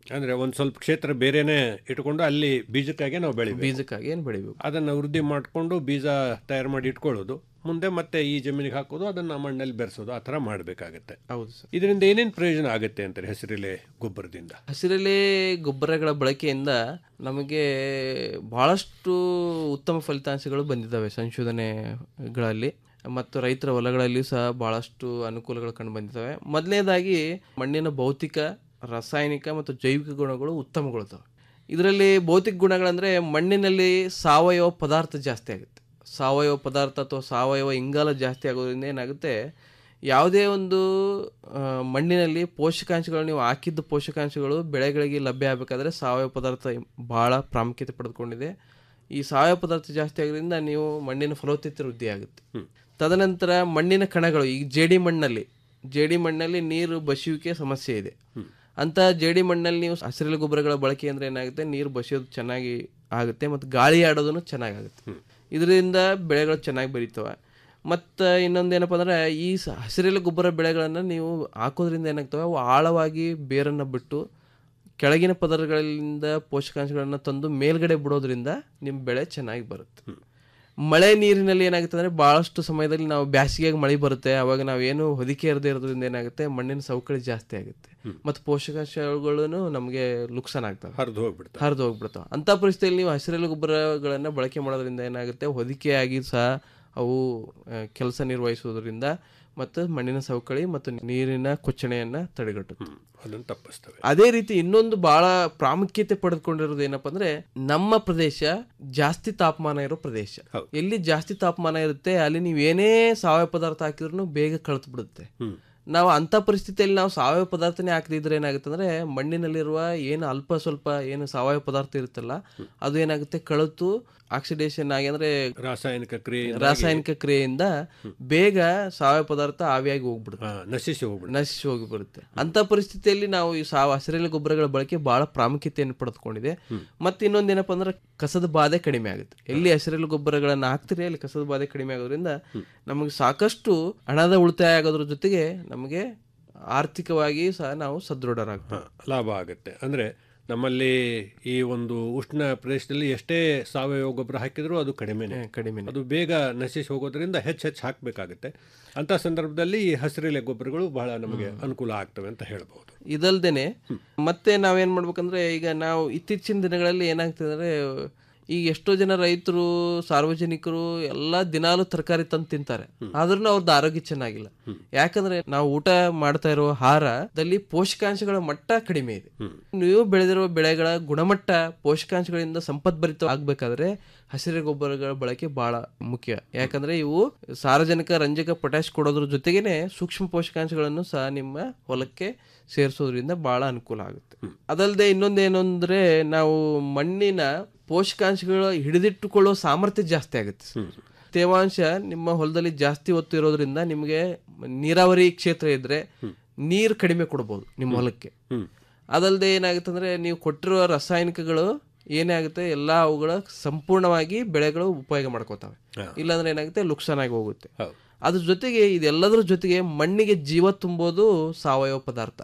ಅಂದ್ರೆ ಒಂದ್ ಸ್ವಲ್ಪ ಕ್ಷೇತ್ರ ಬೇರೆನೆ ಇಟ್ಕೊಂಡು ಅಲ್ಲಿ ಬೀಜಕ್ಕಾಗಿ ನಾವು ಬೆಳಿಬೇಕು ಬೀಜಕ್ಕಾಗಿ ಏನು ಬೆಳಿಬೇಕು ಅದನ್ನ ವೃದ್ಧಿ ಮಾಡಿಕೊಂಡು ಬೀಜ ತಯಾರು ಮಾಡಿ ಇಟ್ಕೊಳ್ಳೋದು ಮುಂದೆ ಮತ್ತೆ ಈ ಜಮೀನಿಗೆ ಹಾಕೋದು ಅದನ್ನ ಮಣ್ಣಲ್ಲಿ ಬೆರೆಸೋದು ಆ ಥರ ಮಾಡಬೇಕಾಗತ್ತೆ ಹೌದು ಸರ್ ಇದರಿಂದ ಏನೇನು ಪ್ರಯೋಜನ ಆಗುತ್ತೆ ಅಂತಾರೆ ಹಸಿರೆಲೆ ಗೊಬ್ಬರದಿಂದ ಹಸಿರೆಲೆ ಗೊಬ್ಬರಗಳ ಬಳಕೆಯಿಂದ ನಮಗೆ ಬಹಳಷ್ಟು ಉತ್ತಮ ಫಲಿತಾಂಶಗಳು ಬಂದಿದ್ದಾವೆ ಸಂಶೋಧನೆಗಳಲ್ಲಿ ಮತ್ತು ರೈತರ ಹೊಲಗಳಲ್ಲಿ ಸಹ ಬಹಳಷ್ಟು ಅನುಕೂಲಗಳು ಕಂಡು ಬಂದಿದ್ದಾವೆ ಮೊದಲನೇದಾಗಿ ಮಣ್ಣಿನ ಭೌತಿಕ ರಾಸಾಯನಿಕ ಮತ್ತು ಜೈವಿಕ ಗುಣಗಳು ಉತ್ತಮಗೊಳ್ತವೆ ಇದರಲ್ಲಿ ಭೌತಿಕ ಗುಣಗಳಂದರೆ ಮಣ್ಣಿನಲ್ಲಿ ಸಾವಯವ ಪದಾರ್ಥ ಜಾಸ್ತಿ ಆಗುತ್ತೆ ಸಾವಯವ ಪದಾರ್ಥ ಅಥವಾ ಸಾವಯವ ಇಂಗಾಲ ಜಾಸ್ತಿ ಆಗೋದ್ರಿಂದ ಏನಾಗುತ್ತೆ ಯಾವುದೇ ಒಂದು ಆ, ಮಣ್ಣಿನಲ್ಲಿ ಪೋಷಕಾಂಶಗಳು ನೀವು ಹಾಕಿದ್ದ ಪೋಷಕಾಂಶಗಳು ಬೆಳೆಗಳಿಗೆ ಲಭ್ಯ ಆಗಬೇಕಾದ್ರೆ ಸಾವಯವ ಪದಾರ್ಥ ಭಾಳ ಪ್ರಾಮುಖ್ಯತೆ ಪಡೆದುಕೊಂಡಿದೆ ಈ ಸಾವಯವ ಪದಾರ್ಥ ಜಾಸ್ತಿ ಆಗೋದ್ರಿಂದ ನೀವು ಮಣ್ಣಿನ ಫಲವತ್ತತೆ ವೃದ್ಧಿ ಆಗುತ್ತೆ ತದನಂತರ ಮಣ್ಣಿನ ಕಣಗಳು ಈಗ ಜೇಡಿ ಮಣ್ಣಲ್ಲಿ ಜೇಡಿ ಮಣ್ಣಲ್ಲಿ ನೀರು ಬಸಿಯುವಿಕೆ ಸಮಸ್ಯೆ ಇದೆ ಅಂತ ಜೇಡಿ ಮಣ್ಣಲ್ಲಿ ನೀವು ಹಸಿರೆಲೆ ಗೊಬ್ಬರಗಳ ಬಳಕೆ ಅಂದ್ರೆ ಏನಾಗುತ್ತೆ ನೀರು ಬಸಿಯೋದು ಚೆನ್ನಾಗಿ ಆಗುತ್ತೆ ಮತ್ತು ಗಾಳಿ ಆಡೋದನ್ನು ಚೆನ್ನಾಗಾಗುತ್ತೆ ಇದರಿಂದ ಬೆಳೆಗಳು ಚೆನ್ನಾಗಿ ಬೆರೀತವೆ ಮತ್ತು ಇನ್ನೊಂದು ಏನಪ್ಪ ಅಂದ್ರೆ ಈ ಸ ಹಸಿರೆಲೆ ಗೊಬ್ಬರ ಬೆಳೆಗಳನ್ನು ನೀವು ಹಾಕೋದ್ರಿಂದ ಏನಾಗ್ತವೆ ಅವು ಆಳವಾಗಿ ಬೇರನ್ನು ಬಿಟ್ಟು ಕೆಳಗಿನ ಪದರಗಳಿಂದ ಪೋಷಕಾಂಶಗಳನ್ನು ತಂದು ಮೇಲ್ಗಡೆ ಬಿಡೋದ್ರಿಂದ ನಿಮ್ಮ ಬೆಳೆ ಚೆನ್ನಾಗಿ ಬರುತ್ತೆ ಮಳೆ ನೀರಿನಲ್ಲಿ ಏನಾಗುತ್ತೆ ಅಂದರೆ ಭಾಳಷ್ಟು ಸಮಯದಲ್ಲಿ ನಾವು ಬ್ಯಾಸಿಗೆಗೆ ಮಳೆ ಬರುತ್ತೆ ಅವಾಗ ನಾವೇನು ಹೊದಿಕೆ ಇರದೇ ಇರೋದ್ರಿಂದ ಏನಾಗುತ್ತೆ ಮಣ್ಣಿನ ಸವಕಳಿ ಜಾಸ್ತಿ ಆಗುತ್ತೆ ಮತ್ತು ಪೋಷಕಾಂಶಗಳು ನಮಗೆ ನುಕ್ಸಾನ್ ಆಗ್ತವೆ ಹರಿದು ಹೋಗ್ಬಿಡ್ತವೆ ಹರಿದು ಹೋಗ್ಬಿಡ್ತಾವೆ ಅಂಥ ಪರಿಸ್ಥಿತಿಯಲ್ಲಿ ನೀವು ಹಸಿರೆಲೆ ಗೊಬ್ಬರಗಳನ್ನು ಬಳಕೆ ಮಾಡೋದ್ರಿಂದ ಏನಾಗುತ್ತೆ ಹೊದಿಕೆಯಾಗಿ ಸಹ ಅವು ಕೆಲಸ ನಿರ್ವಹಿಸೋದ್ರಿಂದ ಮತ್ತು ಮಣ್ಣಿನ ಸವಕಳಿ ಮತ್ತು ನೀರಿನ ಕೊಚ್ಚಣೆಯನ್ನು ತಡೆಗಟ್ಟುತ್ತೆ ಅದನ್ನು ತಪ್ಪಿಸ್ತವೆ ಅದೇ ರೀತಿ ಇನ್ನೊಂದು ಬಹಳ ಪ್ರಾಮುಖ್ಯತೆ ಪಡೆದುಕೊಂಡಿರೋದು ಏನಪ್ಪ ಅಂದ್ರೆ ನಮ್ಮ ಪ್ರದೇಶ ಜಾಸ್ತಿ ತಾಪಮಾನ ಇರೋ ಪ್ರದೇಶ ಎಲ್ಲಿ ಜಾಸ್ತಿ ತಾಪಮಾನ ಇರುತ್ತೆ ಅಲ್ಲಿ ನೀವು ಏನೇ ಸಾವಯವ ಪದಾರ್ಥ ಹಾಕಿದ್ರು ಬೇಗ ಕಳ್ತು ಬಿಡುತ್ತೆ ನಾವು ಅಂಥ ಪರಿಸ್ಥಿತಿಯಲ್ಲಿ ನಾವು ಸಾವಯವ ಪದಾರ್ಥನೇ ಹಾಕದಿದ್ರೆ ಏನಾಗುತ್ತೆ ಅಂದ್ರೆ ಮಣ್ಣಿನಲ್ಲಿರುವ ಏನು ಅಲ್ಪ ಸ್ವಲ್ಪ ಏನು ಸಾವಯವ ಪದಾರ್ಥ ಇರುತ್ತಲ್ಲ ಅದು ಏನಾಗುತ್ತೆ ಕಳತು ಆಕ್ಸಿಡೇಷನ್ ಆಗಿ ಅಂದ್ರೆ ರಾಸಾಯನಿಕ ಕ್ರಿಯೆ ರಾಸಾಯನಿಕ ಕ್ರಿಯೆಯಿಂದ ಬೇಗ ಸಾವಯವ ಪದಾರ್ಥ ಆವಿಯಾಗಿ ಹೋಗ್ಬಿಡುತ್ತೆ ನಶಿಸಿ ಹೋಗ್ಬಿಡುತ್ತೆ ನಶಿಸಿ ಹೋಗಿ ಬರುತ್ತೆ ಅಂತ ಪರಿಸ್ಥಿತಿಯಲ್ಲಿ ನಾವು ಈ ಸಾವ ಹಸಿರೆಲೆ ಗೊಬ್ಬರಗಳ ಬಳಕೆ ಬಹಳ ಪ್ರಾಮುಖ್ಯತೆಯನ್ನು ಪಡೆದುಕೊಂಡಿದೆ ಮತ್ತೆ ಇನ್ನೊಂದು ಏನಪ್ಪಾ ಅಂದ್ರೆ ಕಸದ ಬಾಧೆ ಕಡಿಮೆ ಆಗುತ್ತೆ ಎಲ್ಲಿ ಹಸಿರೆಲೆ ಗೊಬ್ಬರಗಳನ್ನ ಹಾಕ್ತಿರಿ ಅಲ್ಲಿ ಕಸದ ಬಾಧೆ ಕಡಿಮೆ ಆಗೋದ್ರಿಂದ ನಮಗೆ ಸಾಕಷ್ಟು ಹಣದ ಉಳಿತಾಯ ಆಗೋದ್ರ ಜೊತೆಗೆ ನಮಗೆ ಆರ್ಥಿಕವಾಗಿ ಸಹ ನಾವು ಸದೃಢರಾಗ್ತೇವೆ ಲಾಭ ಆಗುತ್ತೆ ಅಂದ್ರೆ ನಮ್ಮಲ್ಲಿ ಈ ಒಂದು ಉಷ್ಣ ಪ್ರದೇಶದಲ್ಲಿ ಎಷ್ಟೇ ಸಾವಯವ ಗೊಬ್ಬರ ಹಾಕಿದ್ರೂ ಅದು ಕಡಿಮೆನೆ ಕಡಿಮೆ ಅದು ಬೇಗ ನಶಿಸಿ ಹೋಗೋದ್ರಿಂದ ಹೆಚ್ಚು ಹೆಚ್ಚು ಹಾಕಬೇಕಾಗುತ್ತೆ ಅಂತ ಸಂದರ್ಭದಲ್ಲಿ ಈ ಹಸಿರೆಲೆ ಗೊಬ್ಬರಗಳು ಬಹಳ ನಮಗೆ ಅನುಕೂಲ ಆಗ್ತವೆ ಅಂತ ಹೇಳ್ಬೋದು ಇದಲ್ದೇನೆ ಮತ್ತೆ ನಾವೇನ್ ಮಾಡ್ಬೇಕಂದ್ರೆ ಈಗ ನಾವು ಇತ್ತೀಚಿನ ದಿನಗಳಲ್ಲಿ ಏನಾಗ್ತದೆ ಅಂದ್ರೆ ಈಗ ಎಷ್ಟೋ ಜನ ರೈತರು ಸಾರ್ವಜನಿಕರು ಎಲ್ಲ ದಿನಾಲು ತರಕಾರಿ ತಂದು ತಿಂತಾರೆ ಆದ್ರೂ ಅವ್ರದ್ದು ಆರೋಗ್ಯ ಚೆನ್ನಾಗಿಲ್ಲ ಯಾಕಂದ್ರೆ ನಾವು ಊಟ ಮಾಡ್ತಾ ಇರೋ ಆಹಾರದಲ್ಲಿ ಪೋಷಕಾಂಶಗಳ ಮಟ್ಟ ಕಡಿಮೆ ಇದೆ ನೀವು ಬೆಳೆದಿರುವ ಬೆಳೆಗಳ ಗುಣಮಟ್ಟ ಪೋಷಕಾಂಶಗಳಿಂದ ಸಂಪದ್ಭರಿತ ಆಗ್ಬೇಕಾದ್ರೆ ಹಸಿರು ಗೊಬ್ಬರಗಳ ಬಳಕೆ ಬಹಳ ಮುಖ್ಯ ಯಾಕಂದ್ರೆ ಇವು ಸಾರ್ವಜನಿಕ ರಂಜಕ ಪೊಟ್ಯಾಶ್ ಕೊಡೋದ್ರ ಜೊತೆಗೇನೆ ಸೂಕ್ಷ್ಮ ಪೋಷಕಾಂಶಗಳನ್ನು ಸಹ ನಿಮ್ಮ ಹೊಲಕ್ಕೆ ಸೇರಿಸೋದ್ರಿಂದ ಬಹಳ ಅನುಕೂಲ ಆಗುತ್ತೆ ಅದಲ್ಲದೆ ಇನ್ನೊಂದೇನು ಅಂದ್ರೆ ನಾವು ಮಣ್ಣಿನ ಪೋಷಕಾಂಶಗಳು ಹಿಡಿದಿಟ್ಟುಕೊಳ್ಳೋ ಸಾಮರ್ಥ್ಯ ಜಾಸ್ತಿ ಆಗುತ್ತೆ ತೇವಾಂಶ ನಿಮ್ಮ ಹೊಲದಲ್ಲಿ ಜಾಸ್ತಿ ಒತ್ತು ಇರೋದ್ರಿಂದ ನಿಮಗೆ ನೀರಾವರಿ ಕ್ಷೇತ್ರ ಇದ್ರೆ ನೀರು ಕಡಿಮೆ ಕೊಡ್ಬೋದು ನಿಮ್ಮ ಹೊಲಕ್ಕೆ ಅದಲ್ಲದೆ ಏನಾಗುತ್ತೆ ಅಂದ್ರೆ ನೀವು ಕೊಟ್ಟಿರುವ ರಾಸಾಯನಿಕಗಳು ಏನೇ ಆಗುತ್ತೆ ಎಲ್ಲ ಅವುಗಳ ಸಂಪೂರ್ಣವಾಗಿ ಬೆಳೆಗಳು ಉಪಯೋಗ ಮಾಡ್ಕೋತಾವೆ ಇಲ್ಲಾಂದ್ರೆ ಏನಾಗುತ್ತೆ ನುಕ್ಸಾನ್ ಆಗಿ ಹೋಗುತ್ತೆ ಅದ್ರ ಜೊತೆಗೆ ಇದೆಲ್ಲದರ ಜೊತೆಗೆ ಮಣ್ಣಿಗೆ ಜೀವ ತುಂಬೋದು ಸಾವಯವ ಪದಾರ್ಥ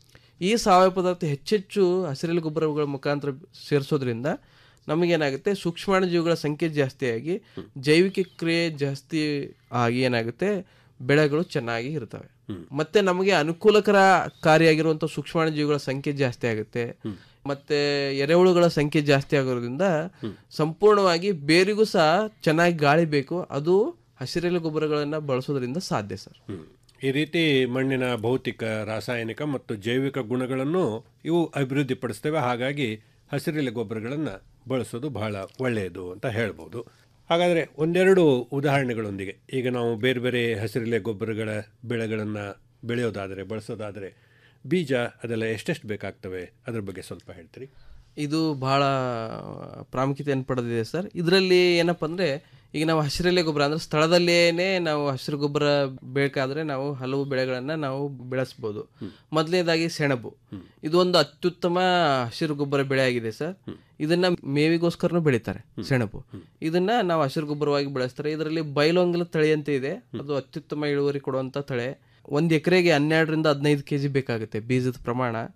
ಈ ಸಾವಯವ ಪದಾರ್ಥ ಹೆಚ್ಚೆಚ್ಚು ಹಸಿರೆಲೆ ಗೊಬ್ಬರಗಳ ಮುಖಾಂತರ ಸೇರಿಸೋದ್ರಿಂದ ನಮಗೇನಾಗುತ್ತೆ ಸೂಕ್ಷ್ಮಾಣು ಜೀವಿಗಳ ಸಂಖ್ಯೆ ಜಾಸ್ತಿಯಾಗಿ ಜೈವಿಕ ಕ್ರಿಯೆ ಜಾಸ್ತಿ ಆಗಿ ಏನಾಗುತ್ತೆ ಬೆಳೆಗಳು ಚೆನ್ನಾಗಿ ಇರ್ತವೆ ಮತ್ತೆ ನಮಗೆ ಅನುಕೂಲಕರ ಕಾರ್ಯಾಗಿರುವಂಥ ಸೂಕ್ಷ್ಮಾಣು ಜೀವಿಗಳ ಸಂಖ್ಯೆ ಜಾಸ್ತಿ ಆಗುತ್ತೆ ಮತ್ತೆ ಎರೆಹುಳುಗಳ ಸಂಖ್ಯೆ ಜಾಸ್ತಿ ಆಗೋದ್ರಿಂದ ಸಂಪೂರ್ಣವಾಗಿ ಬೇರಿಗೂ ಸಹ ಚೆನ್ನಾಗಿ ಗಾಳಿ ಬೇಕು ಅದು ಹಸಿರೆಲೆ ಗೊಬ್ಬರಗಳನ್ನು ಬಳಸೋದ್ರಿಂದ ಸಾಧ್ಯ ಸರ್ ಈ ರೀತಿ ಮಣ್ಣಿನ ಭೌತಿಕ ರಾಸಾಯನಿಕ ಮತ್ತು ಜೈವಿಕ ಗುಣಗಳನ್ನು ಇವು ಅಭಿವೃದ್ಧಿಪಡಿಸ್ತೇವೆ ಹಾಗಾಗಿ ಹಸಿರೆಲೆ ಗೊಬ್ಬರಗಳನ್ನು ಬಳಸೋದು ಬಹಳ ಒಳ್ಳೆಯದು ಅಂತ ಹೇಳ್ಬೋದು ಹಾಗಾದರೆ ಒಂದೆರಡು ಉದಾಹರಣೆಗಳೊಂದಿಗೆ ಈಗ ನಾವು ಬೇರೆ ಬೇರೆ ಹಸಿರೆಲೆ ಗೊಬ್ಬರಗಳ ಬೆಳೆಗಳನ್ನು ಬೆಳೆಯೋದಾದರೆ ಬಳಸೋದಾದರೆ ಬೀಜ ಅದೆಲ್ಲ ಎಷ್ಟೆಷ್ಟು ಬೇಕಾಗ್ತವೆ ಅದ್ರ ಬಗ್ಗೆ ಸ್ವಲ್ಪ ಹೇಳ್ತೀರಿ ಇದು ಬಹಳ ಪ್ರಾಮುಖ್ಯತೆಯನ್ನು ಪಡೆದಿದೆ ಸರ್ ಇದರಲ್ಲಿ ಏನಪ್ಪ ಅಂದರೆ ಈಗ ನಾವು ಹಸಿರೆಲೆ ಗೊಬ್ಬರ ಅಂದರೆ ಸ್ಥಳದಲ್ಲೇನೆ ನಾವು ಹಸಿರು ಗೊಬ್ಬರ ಬೇಕಾದರೆ ನಾವು ಹಲವು ಬೆಳೆಗಳನ್ನು ನಾವು ಬೆಳೆಸ್ಬೋದು ಮೊದಲನೇದಾಗಿ ಸೆಣಬು ಇದು ಒಂದು ಅತ್ಯುತ್ತಮ ಹಸಿರು ಗೊಬ್ಬರ ಬೆಳೆ ಆಗಿದೆ ಸರ್ ಇದನ್ನ ಮೇವಿಗೋಸ್ಕರನೂ ಬೆಳೀತಾರೆ ಸೆಣಬು ಇದನ್ನ ನಾವು ಹಸಿರು ಗೊಬ್ಬರವಾಗಿ ಬೆಳೆಸ್ತಾರೆ ಇದರಲ್ಲಿ ಬೈಲೊಂಗಲ ತಳಿ ಅಂತ ಇದೆ ಅದು ಅತ್ಯುತ್ತಮ ಇಳುವರಿ ಕೊಡುವಂತ ತಳೆ ಒಂದು ಎಕರೆಗೆ ಹನ್ನೆರಡರಿಂದ ಹದಿನೈದು ಕೆಜಿ ಬೇಕಾಗುತ್ತೆ ಬೀಜದ ಪ್ರಮಾಣ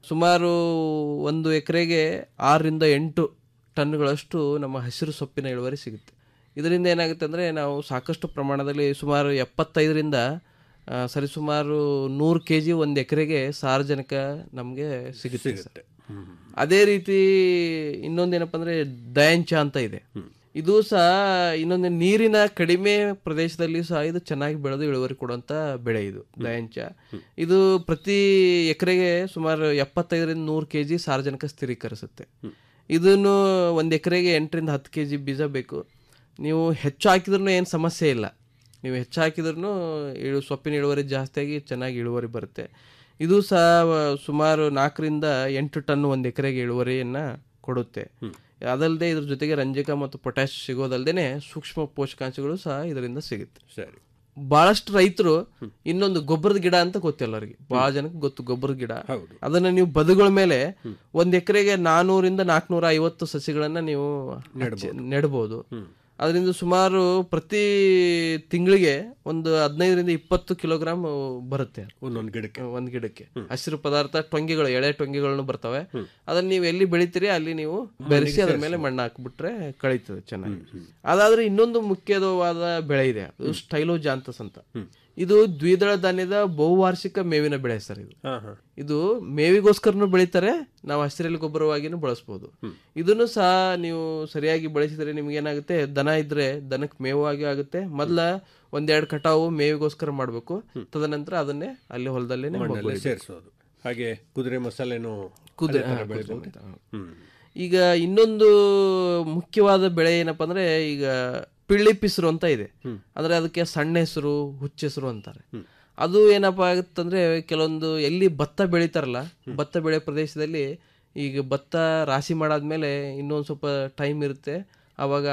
ಸುಮಾರು ಒಂದು ಎಕರೆಗೆ ಆರರಿಂದ ಎಂಟು ಟನ್ಗಳಷ್ಟು ನಮ್ಮ ಹಸಿರು ಸೊಪ್ಪಿನ ಇಳುವರಿ ಸಿಗುತ್ತೆ ಇದರಿಂದ ಏನಾಗುತ್ತೆ ಅಂದರೆ ನಾವು ಸಾಕಷ್ಟು ಪ್ರಮಾಣದಲ್ಲಿ ಸುಮಾರು ಎಪ್ಪತ್ತೈದರಿಂದ ಆ, ಸರಿಸುಮಾರು ನೂರು ಕೆ ಜಿ ಒಂದು ಎಕರೆಗೆ ಸಾರ್ವಜನಿಕ ನಮಗೆ ಸಿಗುತ್ತೆ ಸರ್. ಅದೇ ರೀತಿ ಇನ್ನೊಂದೇನಪ್ಪ ಅಂದರೆ ದಯಾಂಚ ಅಂತ ಇದೆ ಇದು ಸಹ ಇನ್ನೊಂದು ನೀರಿನ ಕಡಿಮೆ ಪ್ರದೇಶದಲ್ಲಿ ಸಹ ಇದು ಚೆನ್ನಾಗಿ ಬೆಳೆದು ಇಳುವರಿ ಕೊಡುವಂತ ಬೆಳೆ ಇದು ದಯಾಂಚ ಇದು ಪ್ರತಿ ಎಕರೆಗೆ ಸುಮಾರು ಎಪ್ಪತ್ತೈದರಿಂದ ನೂರು ಕೆ ಜಿ ಸಾರ್ವಜನಿಕ ಸ್ಥಿರೀಕರಿಸುತ್ತೆ ಇದನ್ನು ಒಂದು ಎಕರೆಗೆ ಎಂಟರಿಂದ ಹತ್ತು ಕೆ ಜಿ ಬೀಜ ಬೇಕು ನೀವು ಹೆಚ್ಚು ಹಾಕಿದ್ರೂ ಏನು ಸಮಸ್ಯೆ ಇಲ್ಲ ನೀವು ಹೆಚ್ಚು ಹಾಕಿದ್ರೂ ಇಳು ಸೊಪ್ಪಿನ ಇಳುವರಿ ಜಾಸ್ತಿಯಾಗಿ ಚೆನ್ನಾಗಿ ಇಳುವರಿ ಬರುತ್ತೆ ಇದು ಸಹ ಸುಮಾರು ನಾಲ್ಕರಿಂದ ಎಂಟು ಟನ್ ಒಂದು ಎಕರೆಗೆ ಇಳುವರಿಯನ್ನು ಕೊಡುತ್ತೆ ಅದಲ್ಲದೆ ಇದ್ರ ಜೊತೆಗೆ ರಂಜಕ ಮತ್ತು ಪೊಟ್ಯಾಶ್ ಸಿಗೋದಲ್ಲದೆ ಸೂಕ್ಷ್ಮ ಪೋಷಕಾಂಶಗಳು ಸಹ ಇದರಿಂದ ಸಿಗುತ್ತೆ ಸರಿ ಬಹಳಷ್ಟು ರೈತರು ಇನ್ನೊಂದು ಗೊಬ್ಬರದ ಗಿಡ ಅಂತ ಗೊತ್ತಿಲ್ಲ ಅವರಿಗೆ ಬಹಳ ಜನಕ್ಕೆ ಗೊತ್ತು ಗೊಬ್ಬರದ ಗಿಡ ಅದನ್ನ ನೀವು ಬದುಗಳ ಮೇಲೆ ಒಂದ್ ಎಕರೆಗೆ ನಾನೂರಿಂದ ನಾಲ್ಕನೂರ ಐವತ್ತು ಸಸಿಗಳನ್ನ ನೀವು ಹಚ್ಚಿ- ನೆಡ್ಬೋದು ಅದರಿಂದ ಸುಮಾರು ಪ್ರತಿ ತಿಂಗಳಿಗೆ ಒಂದು ಹದಿನೈದರಿಂದ ಇಪ್ಪತ್ತು ಕಿಲೋಗ್ರಾಮ್ ಬರುತ್ತೆ ಒಂದೊಂದು ಗಿಡಕ್ಕೆ ಒಂದ್ ಗಿಡಕ್ಕೆ ಹಸಿರು ಪದಾರ್ಥ ಟೊಂಗಿಗಳು ಎಳೆ ಟೊಂಗಿಗಳನ್ನು ಬರ್ತವೆ ಅದನ್ನ ನೀವು ಎಲ್ಲಿ ಬೆಳಿತೀರಿ ಅಲ್ಲಿ ನೀವು ಬೆರೆಸಿ ಅದ್ರ ಮೇಲೆ ಮಣ್ಣು ಹಾಕ್ಬಿಟ್ರೆ ಕಳೀತದೆ ಚೆನ್ನಾಗಿ ಅದಾದ್ರೆ ಇನ್ನೊಂದು ಮುಖ್ಯವಾದ ಬೆಳೆ ಇದೆ ಅದು ಸ್ಟೈಲೋಜಾಂತಸ್ ಅಂತ ಇದು ದ್ವಿದಳ ಧಾನ್ಯದ ಬಹುವಾರ್ಷಿಕ ಮೇವಿನ ಬೆಳೆ ಸರ್ ಇದು ಇದು ಮೇವಿಗೋಸ್ಕರನು ಬೆಳಿತಾರೆ ನಾವು ಹಸಿರೆಲೆ ಗೊಬ್ಬರವಾಗಿನೂ ಬಳಸ್ಬೋದು ಇದನ್ನು ಸಹ ನೀವು ಸರಿಯಾಗಿ ಬಳಸಿದ್ರೆ ನಿಮ್ಗೆ ಏನಾಗುತ್ತೆ ದನ ಇದ್ರೆ ದನಕ್ಕೆ ಮೇವಾಗಿ ಆಗುತ್ತೆ ಮೊದ್ಲ ಒಂದೆರಡು ಕಟಾವು ಮೇವಿಗೋಸ್ಕರ ಮಾಡಬೇಕು ತದನಂತರ ಅದನ್ನೇ ಅಲ್ಲಿ ಹೊಲದಲ್ಲೇ ಮಣ್ಣಲ್ಲೇ ಸೇರಿಸೋದು ಹಾಗೆ ಕುದುರೆ ಮಸಾಲೆನೂ ಕುದುರೆ ಅದೇ ಥರ ಹಾ, ಕುದುರೆ ಬೆಳಿಬೋದು ಮಸಾಲೆ, ಹೌದು. ಹ್ಮ್ ಈಗ ಇನ್ನೊಂದು ಮುಖ್ಯವಾದ ಬೆಳೆ ಏನಪ್ಪಾ ಅಂದ್ರೆ ಈಗ ಪಿಳ್ಳಿ ಪಿಸ್ರು ಅಂತ ಇದೆ ಅಂದ್ರೆ ಅದಕ್ಕೆ ಸಣ್ಣ ಹೆಸರು ಹುಚ್ಚ ಹೆಸರು ಅಂತಾರೆ ಅದು ಏನಪ್ಪಾ ಆಗುತ್ತಂದ್ರೆ ಕೆಲವೊಂದು ಎಲ್ಲಿ ಭತ್ತ ಬೆಳಿತಾರಲ್ಲ ಭತ್ತ ಬೆಳೆ ಪ್ರದೇಶದಲ್ಲಿ ಈಗ ಭತ್ತ ರಾಶಿ ಮಾಡಾದ್ಮೇಲೆ ಇನ್ನೊಂದು ಸ್ವಲ್ಪ ಟೈಮ್ ಇರುತ್ತೆ ಅವಾಗ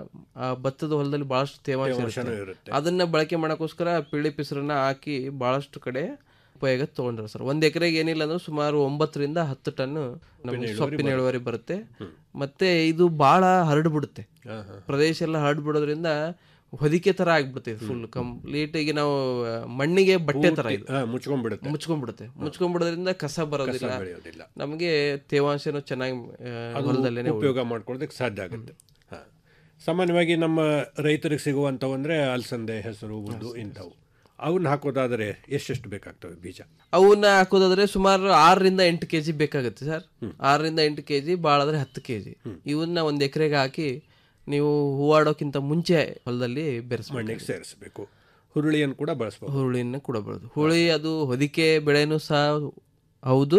ಆ ಭತ್ತದ ಹೊಲದಲ್ಲಿ ಬಹಳಷ್ಟು ತೇವಾಂಶ ತೇವಾಂಶನೂ ಇರುತ್ತೆ. ಇರುತ್ತೆ. ಅದನ್ನ ಬಳಕೆ ಮಾಡೋಕ್ಕೋಸ್ಕರ ಪಿಳ್ಳಿ ಪಿಸ್ರನ್ನ ಹಾಕಿ ಬಹಳಷ್ಟು ಕಡೆ ಉಪಯೋಗ ತಗೊಂಡ್ರೆ ಸರ್ ಒಂದ್ ಎಕರೆಗೆ ಏನಿಲ್ಲ ಅಂದ್ರೆ ಸುಮಾರು ಒಂಬತ್ತರಿಂದ ಹತ್ತು ಟನ್ ನಮಗೆ ಇಳುವರಿ ಸೊಪ್ಪಿನ ಬರುತ್ತೆ. ಇಳುವರಿ ಬರುತ್ತೆ ಮತ್ತೆ ಇದು ಬಹಳ ಹರಡ್ಬಿಡುತ್ತೆ ಪ್ರದೇಶ ಎಲ್ಲ ಹರಡ್ಬಿಡೋದ್ರಿಂದ ಹೊದಿಕೆ ತರ ಆಗ್ಬಿಡುತ್ತೆ ಫುಲ್ ಕಂಪ್ಲೀಟ್ ಈಗ ನಾವು ಆ, ಮಣ್ಣಿಗೆ ಬಟ್ಟೆ ತರ ಇದು ಹಾ, ಮುಚ್ಕೊಂಡ್ಬಿಡುತ್ತೆ. ಮುಚ್ಕೊಂಡ್ಬಿಡುತ್ತೆ ಮುಚ್ಕೊಂಡ್ಬಿಡೋದ್ರಿಂದ ಕಸ ಬರೋದಿಲ್ಲ ಕಸ ಬೆಳೆಯೋದಿಲ್ಲ. ನಮಗೆ ತೇವಾಂಶನೂ ಚೆನ್ನಾಗಿ ಆ, ಅದು ಹೊಲದಲ್ಲೇನೆ ಉಪಯೋಗ ಮಾಡ್ಕೊಳ್ಳೋದಕ್ಕೆ ಸಾಧ್ಯ ಆಗುತ್ತೆ ಹಾ. ಸಾಮಾನ್ಯವಾಗಿ ನಮ್ಮ ರೈತರಿಗೆ ಸಿಗುವಂಥವು ಅಂದರೆ ಅಲಸಂದೆ ಹೆಸರು ಉದ್ದು ಇಂಥವು ಅವನ್ನ ಹಾಕೋದಾದರೆ ಎಷ್ಟೆಷ್ಟು ಬೇಕಾಗ್ತವೆ ಬೀಜ ಅವನ್ನ ಹಾಕೋದಾದ್ರೆ ಸುಮಾರು ಆರರಿಂದ ಎಂಟು ಕೆಜಿ ಬೇಕಾಗುತ್ತೆ ಸರ್ ಆರರಿಂದ ಎಂಟು ಕೆಜಿ ಬಾಳಾದ್ರೆ ಹತ್ತು ಕೆಜಿ ಇವನ್ನ ಒಂದ್ ಎಕರೆಗೆ ಹಾಕಿ ನೀವು ಹೂವಾಡೋಕ್ಕಿಂತ ಮುಂಚೆ ಹೊಲದಲ್ಲಿ ಬೆರೆಸ್ಬೇಕು ಮಣ್ಣಿಗೆ ಸೇರಿಸಬೇಕು ಹುರುಳಿಯನ್ನು ಕೂಡ ಬಳಸ್ಬೋದು ಹುರುಳಿನ ಕೂಡ ಬೆಳೆದು ಹುಳಿ ಅದು ಹೊದಿಕೆ ಬೆಳೆನೂ ಸಹ ಹೌದು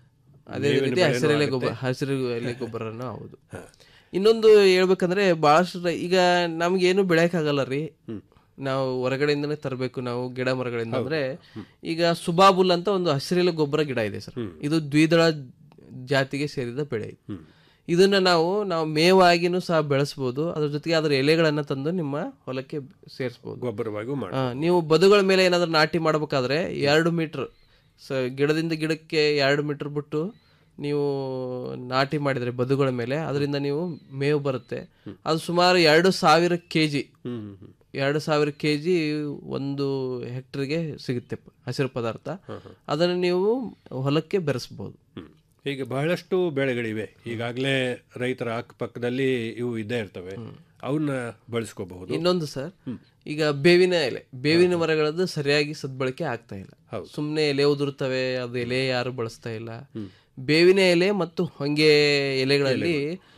ಅದೇ ಮೇವಿನ ರೀತಿ ಬೆಳೆನೂ ಹಸಿರೆಲೆ ಆಗುತ್ತೆ. ಗೊಬ್ಬರ ಹಸಿರು ಎಲೆ ಗೊಬ್ಬರನೂ ಹೌದು ಇನ್ನೊಂದು ಹೇಳ್ಬೇಕಂದ್ರೆ ಬಹಳಷ್ಟು ರೈ- ಈಗ ನಮ್ಗೇನು ಬೆಳೆಯಕ್ಕಾಗಲ್ಲ ರೀ ನಾವು ಹೊರಗಡೆಯಿಂದನೇ ತರಬೇಕು ನಾವು ಗಿಡ ಮರಗಳಿಂದ ಅಂದ್ರೆ ಈಗ ಸುಬಾಬುಲ್ ಅಂತ ಒಂದು ಹಸಿರೆಲೆ ಗೊಬ್ಬರ ಗಿಡ ಇದೆ ಸರ್ ಇದು ದ್ವಿದಳ ಜಾತಿಗೆ ಸೇರಿದ ಬೆಳೆ ಇದು ಇದನ್ನ ನಾವು ನಾವು ಮೇವಾಗಿನೂ ಸಹ ಬೆಳೆಸ್ಬೋದು ಅದ್ರ ಜೊತೆಗೆ ಅದರ ಎಲೆಗಳನ್ನ ತಂದು ನಿಮ್ಮ ಹೊಲಕ್ಕೆ ಸೇರಿಸ್ಬೋದು ಗೊಬ್ಬರವಾಗಿ ಮಾಡಿ ಆ, ನೀವು ಬದುಗಳ ಮೇಲೆ ಏನಾದ್ರೂ ನಾಟಿ ಮಾಡ್ಬೇಕಾದ್ರೆ ಎರಡು ಮೀಟರ್ ಸ ಗಿಡದಿಂದ ಗಿಡಕ್ಕೆ ಎರಡು ಮೀಟರ್ ಬಿಟ್ಟು ನೀವು ನಾಟಿ ಮಾಡಿದ್ರೆ ಬದುಗಳ ಮೇಲೆ ಅದರಿಂದ ನೀವು ಮೇವು ಬರುತ್ತೆ ಅದು ಸುಮಾರು ಎರಡು ಸಾವಿರ ಕೆ ಜಿ ಎರಡು ಸಾವಿರ ಕೆ ಜಿ ಒಂದು ಹೆಕ್ಟರ್ಗೆ ಸಿಗುತ್ತೆ ಪ- ಹಸಿರು ಪದಾರ್ಥ ಅದನ್ನು ನೀವು ಹೊಲಕ್ಕೆ ಬೆರೆಸ್ಬೋದು ಹೀಗೆ ಬಹಳಷ್ಟು ಬೆಳೆಗಳಿವೆ ಈಗಾಗಲೇ ರೈತರ ಅಕ್ಕಪಕ್ಕದಲ್ಲಿ ಇವು ಇದ್ದೇ ಇರ್ತವೆ ಅವನ್ನ ಬಳಸ್ಕೋಬಹುದು ಇನ್ನೊಂದು ಸರ್ ಈಗ ಬೇವಿನ ಎಲೆ ಬೇವಿನ ಮರಗಳದ್ದು ಸರಿಯಾಗಿ ಸದ್ಬಳಕೆ ಆಗ್ತಾ ಇಲ್ಲ ಸುಮ್ಮನೆ ಎಲೆ ಉದುರ್ತವೆ ಅದು ಎಲೆ ಯಾರು ಬಳಸ್ತಾ ಇಲ್ಲ ಬೇವಿನ ಎಲೆ ಮತ್ತು ಹೊಂಗೆ ಎಲೆಗಳಲ್ಲಿ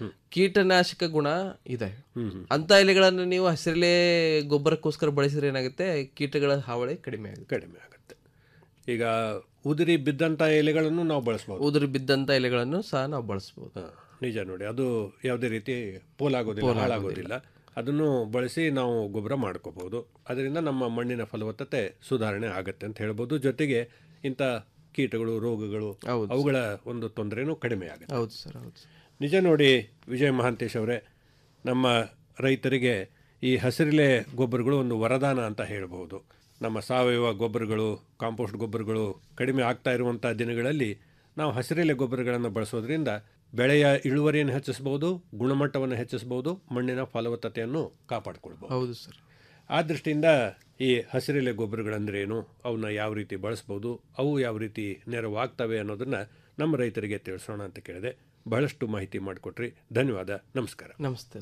ಕೀಟನಾಶಕ ಗುಣ ಇದೆ ಅಂತ ಎಲೆಗಳನ್ನು ನೀವು ಹಸಿರೆಲೆ ಗೊಬ್ಬರಕ್ಕೋಸ್ಕರ ಬಳಸಿದ್ರೆ ಏನಾಗುತ್ತೆ ಕೀಟಗಳ ಹಾವಳಿ ಕಡಿಮೆ ಆಗುತ್ತೆ ಕಡಿಮೆ ಆಗುತ್ತೆ ಈಗ ಉದುರಿ ಬಿದ್ದಂಥ ಎಲೆಗಳನ್ನು ನಾವು ಬಳಸ್ಬೋದು ಉದುರಿ ಬಿದ್ದಂತ ಎಲೆಗಳನ್ನು ಸಹ ನಾವು ಬಳಸ್ಬೋದು ನಿಜ ನೋಡಿ ಅದು ಯಾವುದೇ ರೀತಿ ಪೋಲಾಗೋದಿಲ್ಲ ಪೋಲಾಗೋದಿಲ್ಲ. ಹಾಳಾಗೋದಿಲ್ಲ ಅದನ್ನು ಬಳಸಿ ನಾವು ಗೊಬ್ಬರ ಮಾಡ್ಕೋಬಹುದು ಅದರಿಂದ ನಮ್ಮ ಮಣ್ಣಿನ ಫಲವತ್ತತೆ ಸುಧಾರಣೆ ಆಗುತ್ತೆ ಅಂತ ಹೇಳ್ಬೋದು ಜೊತೆಗೆ ಇಂಥ ಕೀಟಗಳು ರೋಗಗಳು ಅವುಗಳ ಒಂದು ತೊಂದರೆನೂ ಕಡಿಮೆ ಆಗುತ್ತೆ ಹೌದು ಸರ್ ಹೌದು ನಿಜ ನೋಡಿ ವಿಜಯ ಮಹಾಂತೇಶ್ ಅವರೇ ನಮ್ಮ ರೈತರಿಗೆ ಈ ಹಸಿರೆಲೆ ಗೊಬ್ಬರಗಳು ಒಂದು ವರದಾನ ಅಂತ ಹೇಳ್ಬೋದು ನಮ್ಮ ಸಾವಯವ ಗೊಬ್ಬರಗಳು ಕಾಂಪೋಸ್ಟ್ ಗೊಬ್ಬರಗಳು ಕಡಿಮೆ ಆಗ್ತಾ ಇರುವಂಥ ದಿನಗಳಲ್ಲಿ ನಾವು ಹಸಿರೆಲೆ ಗೊಬ್ಬರಗಳನ್ನು ಬಳಸೋದ್ರಿಂದ ಬೆಳೆಯ ಇಳುವರಿಯನ್ನು ಹೆಚ್ಚಿಸ್ಬೋದು ಗುಣಮಟ್ಟವನ್ನು ಹೆಚ್ಚಿಸ್ಬೋದು ಮಣ್ಣಿನ ಫಲವತ್ತತೆಯನ್ನು ಕಾಪಾಡಿಕೊಳ್ಬೋದು ಹೌದು ಸರ್ ಆ ದೃಷ್ಟಿಯಿಂದ ಈ ಹಸಿರೆಲೆ ಗೊಬ್ಬರಗಳಂದ್ರೆ ಏನು ಅವನ್ನ ಯಾವ ರೀತಿ ಬಳಸ್ಬೋದು ಅವು ಯಾವ ರೀತಿ ನೆರವಾಗ್ತವೆ ಅನ್ನೋದನ್ನ ನಮ್ಮ ರೈತರಿಗೆ ತಿಳಿಸೋಣ ಅಂತ ಕೇಳಿದೆ ಬಹಳಷ್ಟು ಮಾಹಿತಿ ಮಾಡಿಕೊಟ್ರಿ ಧನ್ಯವಾದ ನಮಸ್ಕಾರ ನಮಸ್ತೆ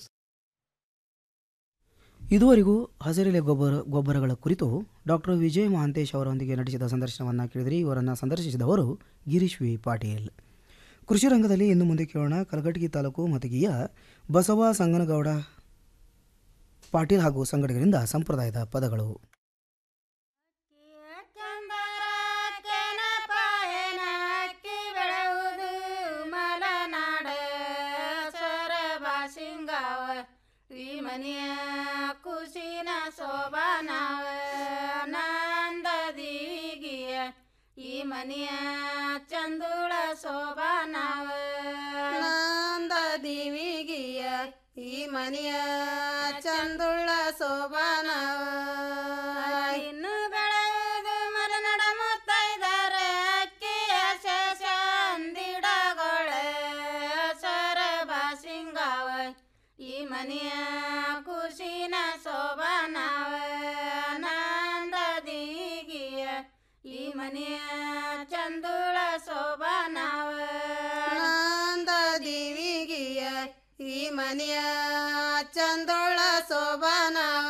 ಇದುವರೆಗೂ ಹಸಿರೆಲೆ ಗೊಬ್ಬರ ಗೊಬ್ಬರಗಳ ಕುರಿತು ಡಾಕ್ಟರ್ ವಿಜಯ್ ಮಹಾಂತೇಶ್ ಅವರೊಂದಿಗೆ ನಡೆಸಿದ ಸಂದರ್ಶನವನ್ನು ಕೇಳಿದ್ರಿ ಇವರನ್ನು ಸಂದರ್ಶಿಸಿದವರು ಗಿರೀಶ್ ವಿ ಪಾಟೀಲ್ ಕೃಷಿ ರಂಗದಲ್ಲಿ ಇನ್ನು ಮುಂದೆ ಕೇಳೋಣ ಕಲಘಟಗಿ ತಾಲೂಕು ಮತಗಿಯ ಬಸವ ಸಂಗನಗೌಡ ಪಾಟೀಲ್ ಹಾಗೂ ಸಂಘಟಕರಿಂದ ಸಂಪ್ರದಾಯದ ಪದಗಳು ಬೆಳೆಯುವುದು ಮಲೆನಾಡ ಸೊರಬ ಸಿಂಗಾವ ಈ ಮನೆಯ ಕುಸಿನ ಶೋಭಾನಾವ ನಂದದೀಗಿಯ ಈ ಮನೆಯ ಚಂದುಳ ಶೋಭಾನಾವ ನಂದದಿವಿಗಿಯ ಈ ಮನೆಯ ಚಂದುಳ ಶೋಭಾನಾವ ಇನ್ನು ಬೆಳೆಯುವುದು ಮಲೆನಾಡ ಮುತ್ತೈದರೆ ಅಕ್ಕಿಯ ಶೇಷ ಅಂದಿಡಗೊಳೆ ಸೊರಬ ಸಿಂಗಾವ ಈ ಮನೆಯ ಕುಸಿನ ಶೋಭಾನಾವ ನಂದದೀಗಿಯ ಈ ಮನೆಯ ಚಂದುಳ ಶೋಭಾನಾವ ನಂದದಿವಿಗಿಯ ಈ ಮನೆಯ ಚಂದುಳ ಶೋಭಾನಾವ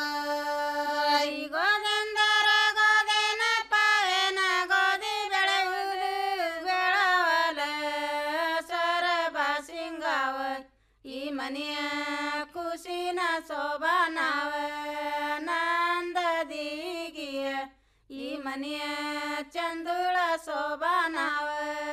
ಗೋದೆಂದರ ಗೋದೆನ ಪಾವೆನ ಗೋಧಿ ಬೆಳೆಯುವುದು ಬೆಳವಲ ಸೊರಬ ಸಿಂಗಾವ ಈ ಮನೆಯ ಕುಸಿನ ಶೋಭಾನಾವ ನಂದದೀಗಿಯ ಈ ಮನೆಯ ಚಂದುಳ ಶೋಭಾನಾವ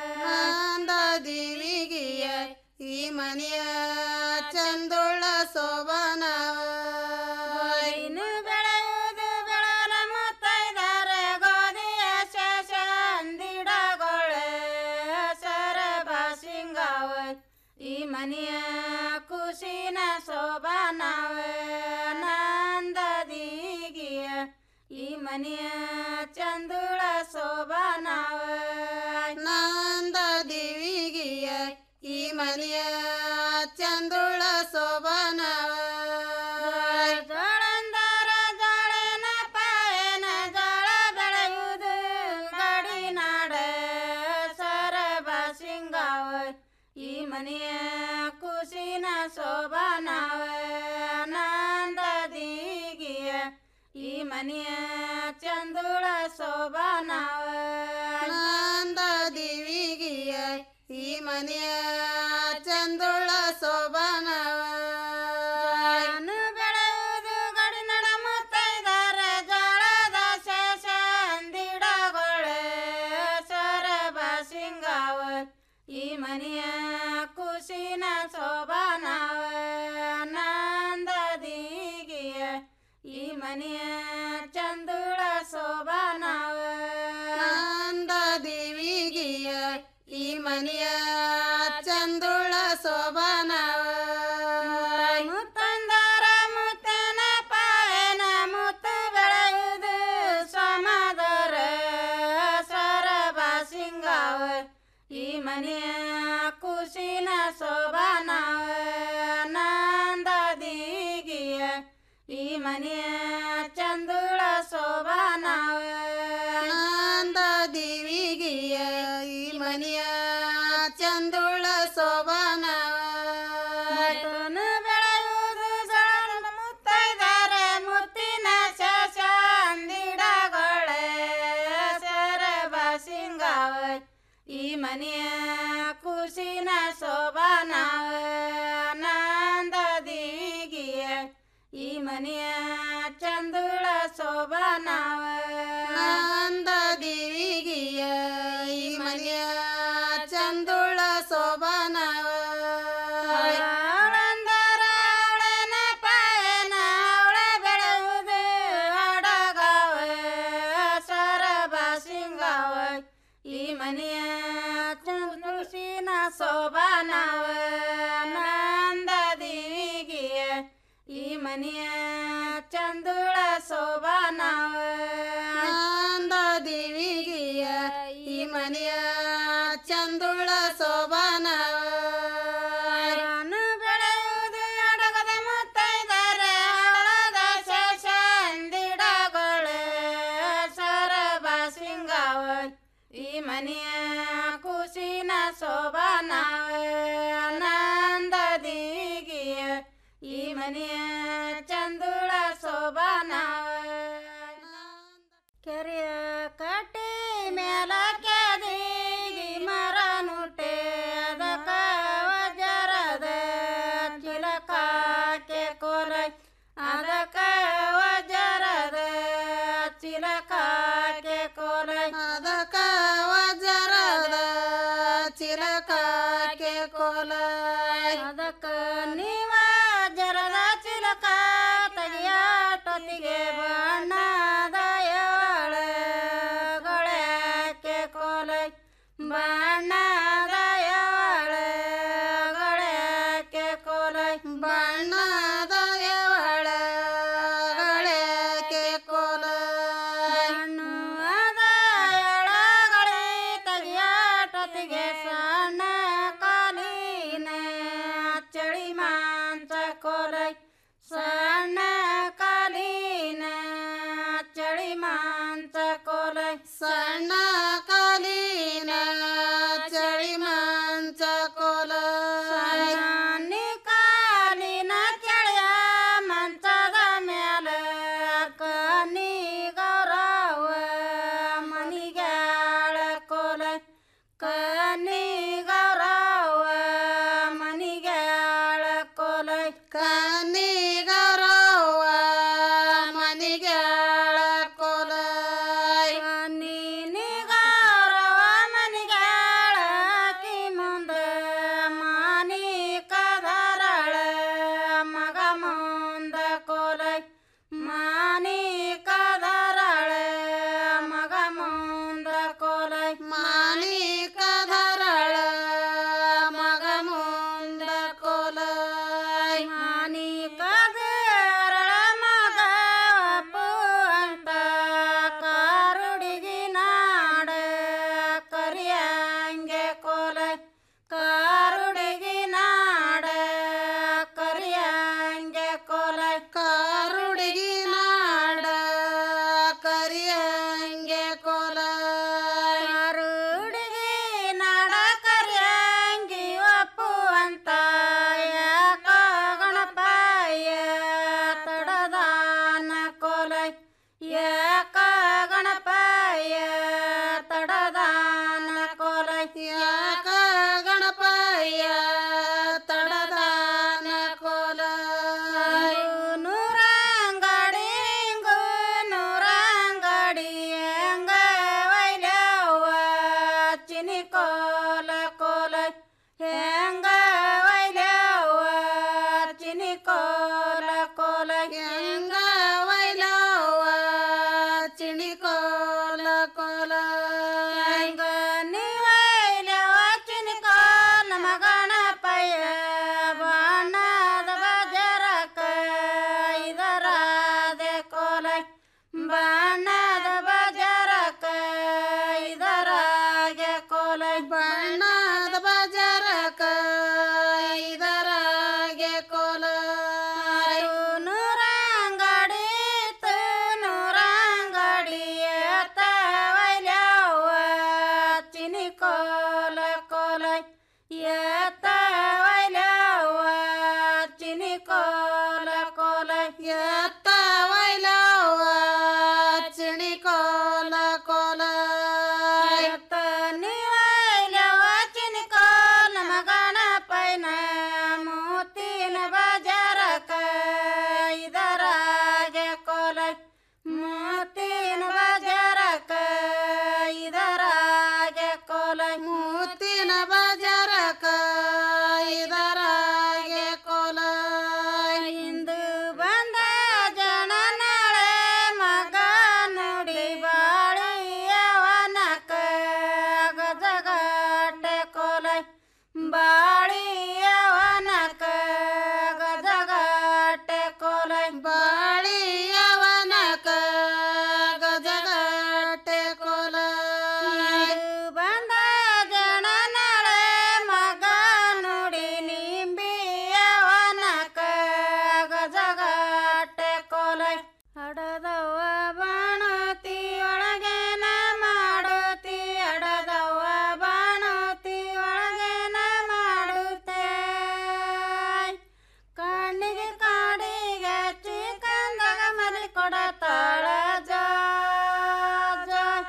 ನಂದದೀವಿಗಿಯ ಈ ಮನೆಯ ಚಂದುಳ ಶೋಭಾನಾವ ಇನ್ನು ಬೆಳೆಯುವುದು ಬೆಳಲ ಮುತ್ತೈದರ ಗೋಧಿಯ ಶೇಷ ಅಂದಿಡಗೊಳೆ ಸೊರಬ ಸಿಂಗಾವ ಈ ಮನೆಯ ಕುಸಿನ ಶೋಭಾನಾವ ನಂದದೀಗಿಯ ಈ ಮನೆಯ ಚಂದುಳ ಶೋಭಾನಾವ ನಂದದಿವಿಗಿಯ ಈ ಮನೆಯ ಚಂದುಳ ಶೋಭಾನಾವ ಜೋಳಂದರ ಜೋಳನ ಪಾಯನ ಜೋಳ ಬೆಳೆಯುವುದು ಗಡಿನಾಡ ಸೊರಬ ಸಿಂಗಾವ ಈ ಮನೆಯ ಕುಸಿನ ಶೋಭಾನಾವ ನಂದದೀಗಿಯ ಈ ಮನೆಯ ಚಂದುಳ ಶೋಭಾನಾವ ನಂದದಿವಿಗಿಯ ಈ ಮನೆಯ ಚಂದುಳ ಶೋಭಾನಾವ ಬೆಳೆಯುವುದು ಗಡಿನಡ ಮುತ್ತೈದರ ಜೋಳದ ಶೇಷ ಅಂದಿಡಗೊಳೆ ಸೊರಬ ಸಿಂಗಾವ ಈ ಮನೆಯ ಕುಸಿನ ಶೋಭಾನಾವ ನಂದದೀಗಿಯ ಈ ಮನೆಯ ಚಂದುಳ ಶೋಭಾನಾವ ನಂದದೇವಿಗಿಯ ಈ ಮನೆಯ ಚಂದುಳ ಶೋಭಾನಾವ ಮುತ್ತಂದರ ಮುತ್ತನ ಪಾಯನ ಮುತ್ತು ಬೆಳೆಯುವುದು ಸಮಾದರ ಸೊರಬ ಸಿಂಗಾವ ಈ ಮನೆಯ ಕುಸಿನ ಶೋಭಾನಾವ ನಂದದೀಗಿಯ ಈ ಮನೆಯ ಚಂದುಳ ಶೋಭಾನಾವ ನಂದದೇವಿಗಿಯ ಈ ಮನೆಯ ಚಂದುಳ ಶೋಭಾನಾವ ಬೆಳೆಯುವುದು ಜೋಳದ ಮುತ್ತೈದರೆ ಮುತ್ತಿನ ಶಶ ಅಂದಿಡಗೊಳೆ ಸೊರಬ ಸಿಂಗಾವ ಈ ಮನೆಯ ಕುಸಿನ ಶೋಭಾನಾವ ನಂದದೀಗಿಯ ಈ ಮನೆಯ ಚಂದುಳ ಶೋಭಾನಾವ ನಂದದೇವಿಗಿಯ ಈ ಮನೆಯ ಚಂದುಳ ಶೋಭಾನಾವ ಅವಳಂದರ ಅವಳನ ಪಾಯನ ಅವಳ ಬೆಳೆಯುವುದು ಅಡಗಾವ ಸೊರಬ ಸಿಂಗಾವ ಈ ಮನೆಯ ತುಳಸಿನ ಶೋಭಾನಾವ ನಂದದೇವಿಗಿಯ ಈ ಮನೆಯ ಚಂದುಳ ಶೋಭಾನಾವ ನಂದದೇವಿಗಿಯ ಈ ಮನೆಯ ಚಂದುಳ ಶೋಭಾನಾವ ಬೆಳೆಯುವುದು ಅಡಗದ ಮುತ್ತೈದರೆ ಹಳದ ಶೇಷ ಅಂದಿಡಗೊಳೆ ಸೊರಬ ಸಿಂಗಾವ ಈ ಮನೆಯ ಕುಸಿನ ಶೋಭಾನವ ಆನಂದದಿಗಿಯ ಈ ಮನೆಯ ಚಂದುಳ ಶೋಭಾನವ ಕೆರೆಯ ಕಟ್ಟಿ ಮೇಲ ಕೆದಿಗಿ ಮರ ನುಟ್ಟೆ ಅದಕ್ಕ ವಜರದ ಚಿಲಕಾಕೆ ಕೊಲೆ ಅದಕ್ಕ ವಜರದ ಚಿಲಕಾಕೆ ಕೊಲೆ ಅದಕ್ಕ ವಜರದ ಚಿಲಕಾಕೆ ಕೊಲೆ ಅದಕ್ಕ ನೀವ ಜರದ ಚಿಲಕ ತೆಗಿಯಾಟೊತ್ತಿಗೆ ಬಣ್ಣದ ಗಳಕ್ಕೆ ಕೊಲೆ ಬಣ್ಣದ ಗಳಕ್ಕೆ ಕೊಲೆ ಬಣ್ಣದ ಗಳಕ್ಕೆ ಕೊಲೆ ಬಣ್ಣದ ಎಳಗಳಿ ತೆಗಿಯಾಟೊತ್ತಿಗೆ ಸಣ್ಣ ಕಾಲಿನ ಚಳಿ ಮಾಂಸ ಕೊಲೆ ಸಣ್ಣ ಕಾಲಿನ ಚಳಿ ಮಾಂಸ ಕೊಲೆ ಸಣ್ಣ ಕಾಲಿನ ಚಳಿ ಮಾಂಸ ಕೊಲೆ ಸಣ್ಣ ಕಾಲಿನ ಚಳಿಯ ಮಂಚದ ಮೇಲೆ ಕನಿ ಗೌರವ ಮನಿಗಾಳ ಕೊಲೆ ಕನಿ ಗೌರವ ಮನಿಗಾಳ ಕೊಲೆ ಕನಿ ಗೌರವ ಮನಿಗಾಳ ಕೊಲೆ ಕನಿ ನಿಗಾಳ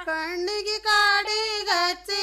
ಕಣ್ಣಿಗೆ ಕಾಡಿಗಚ್ಚಿ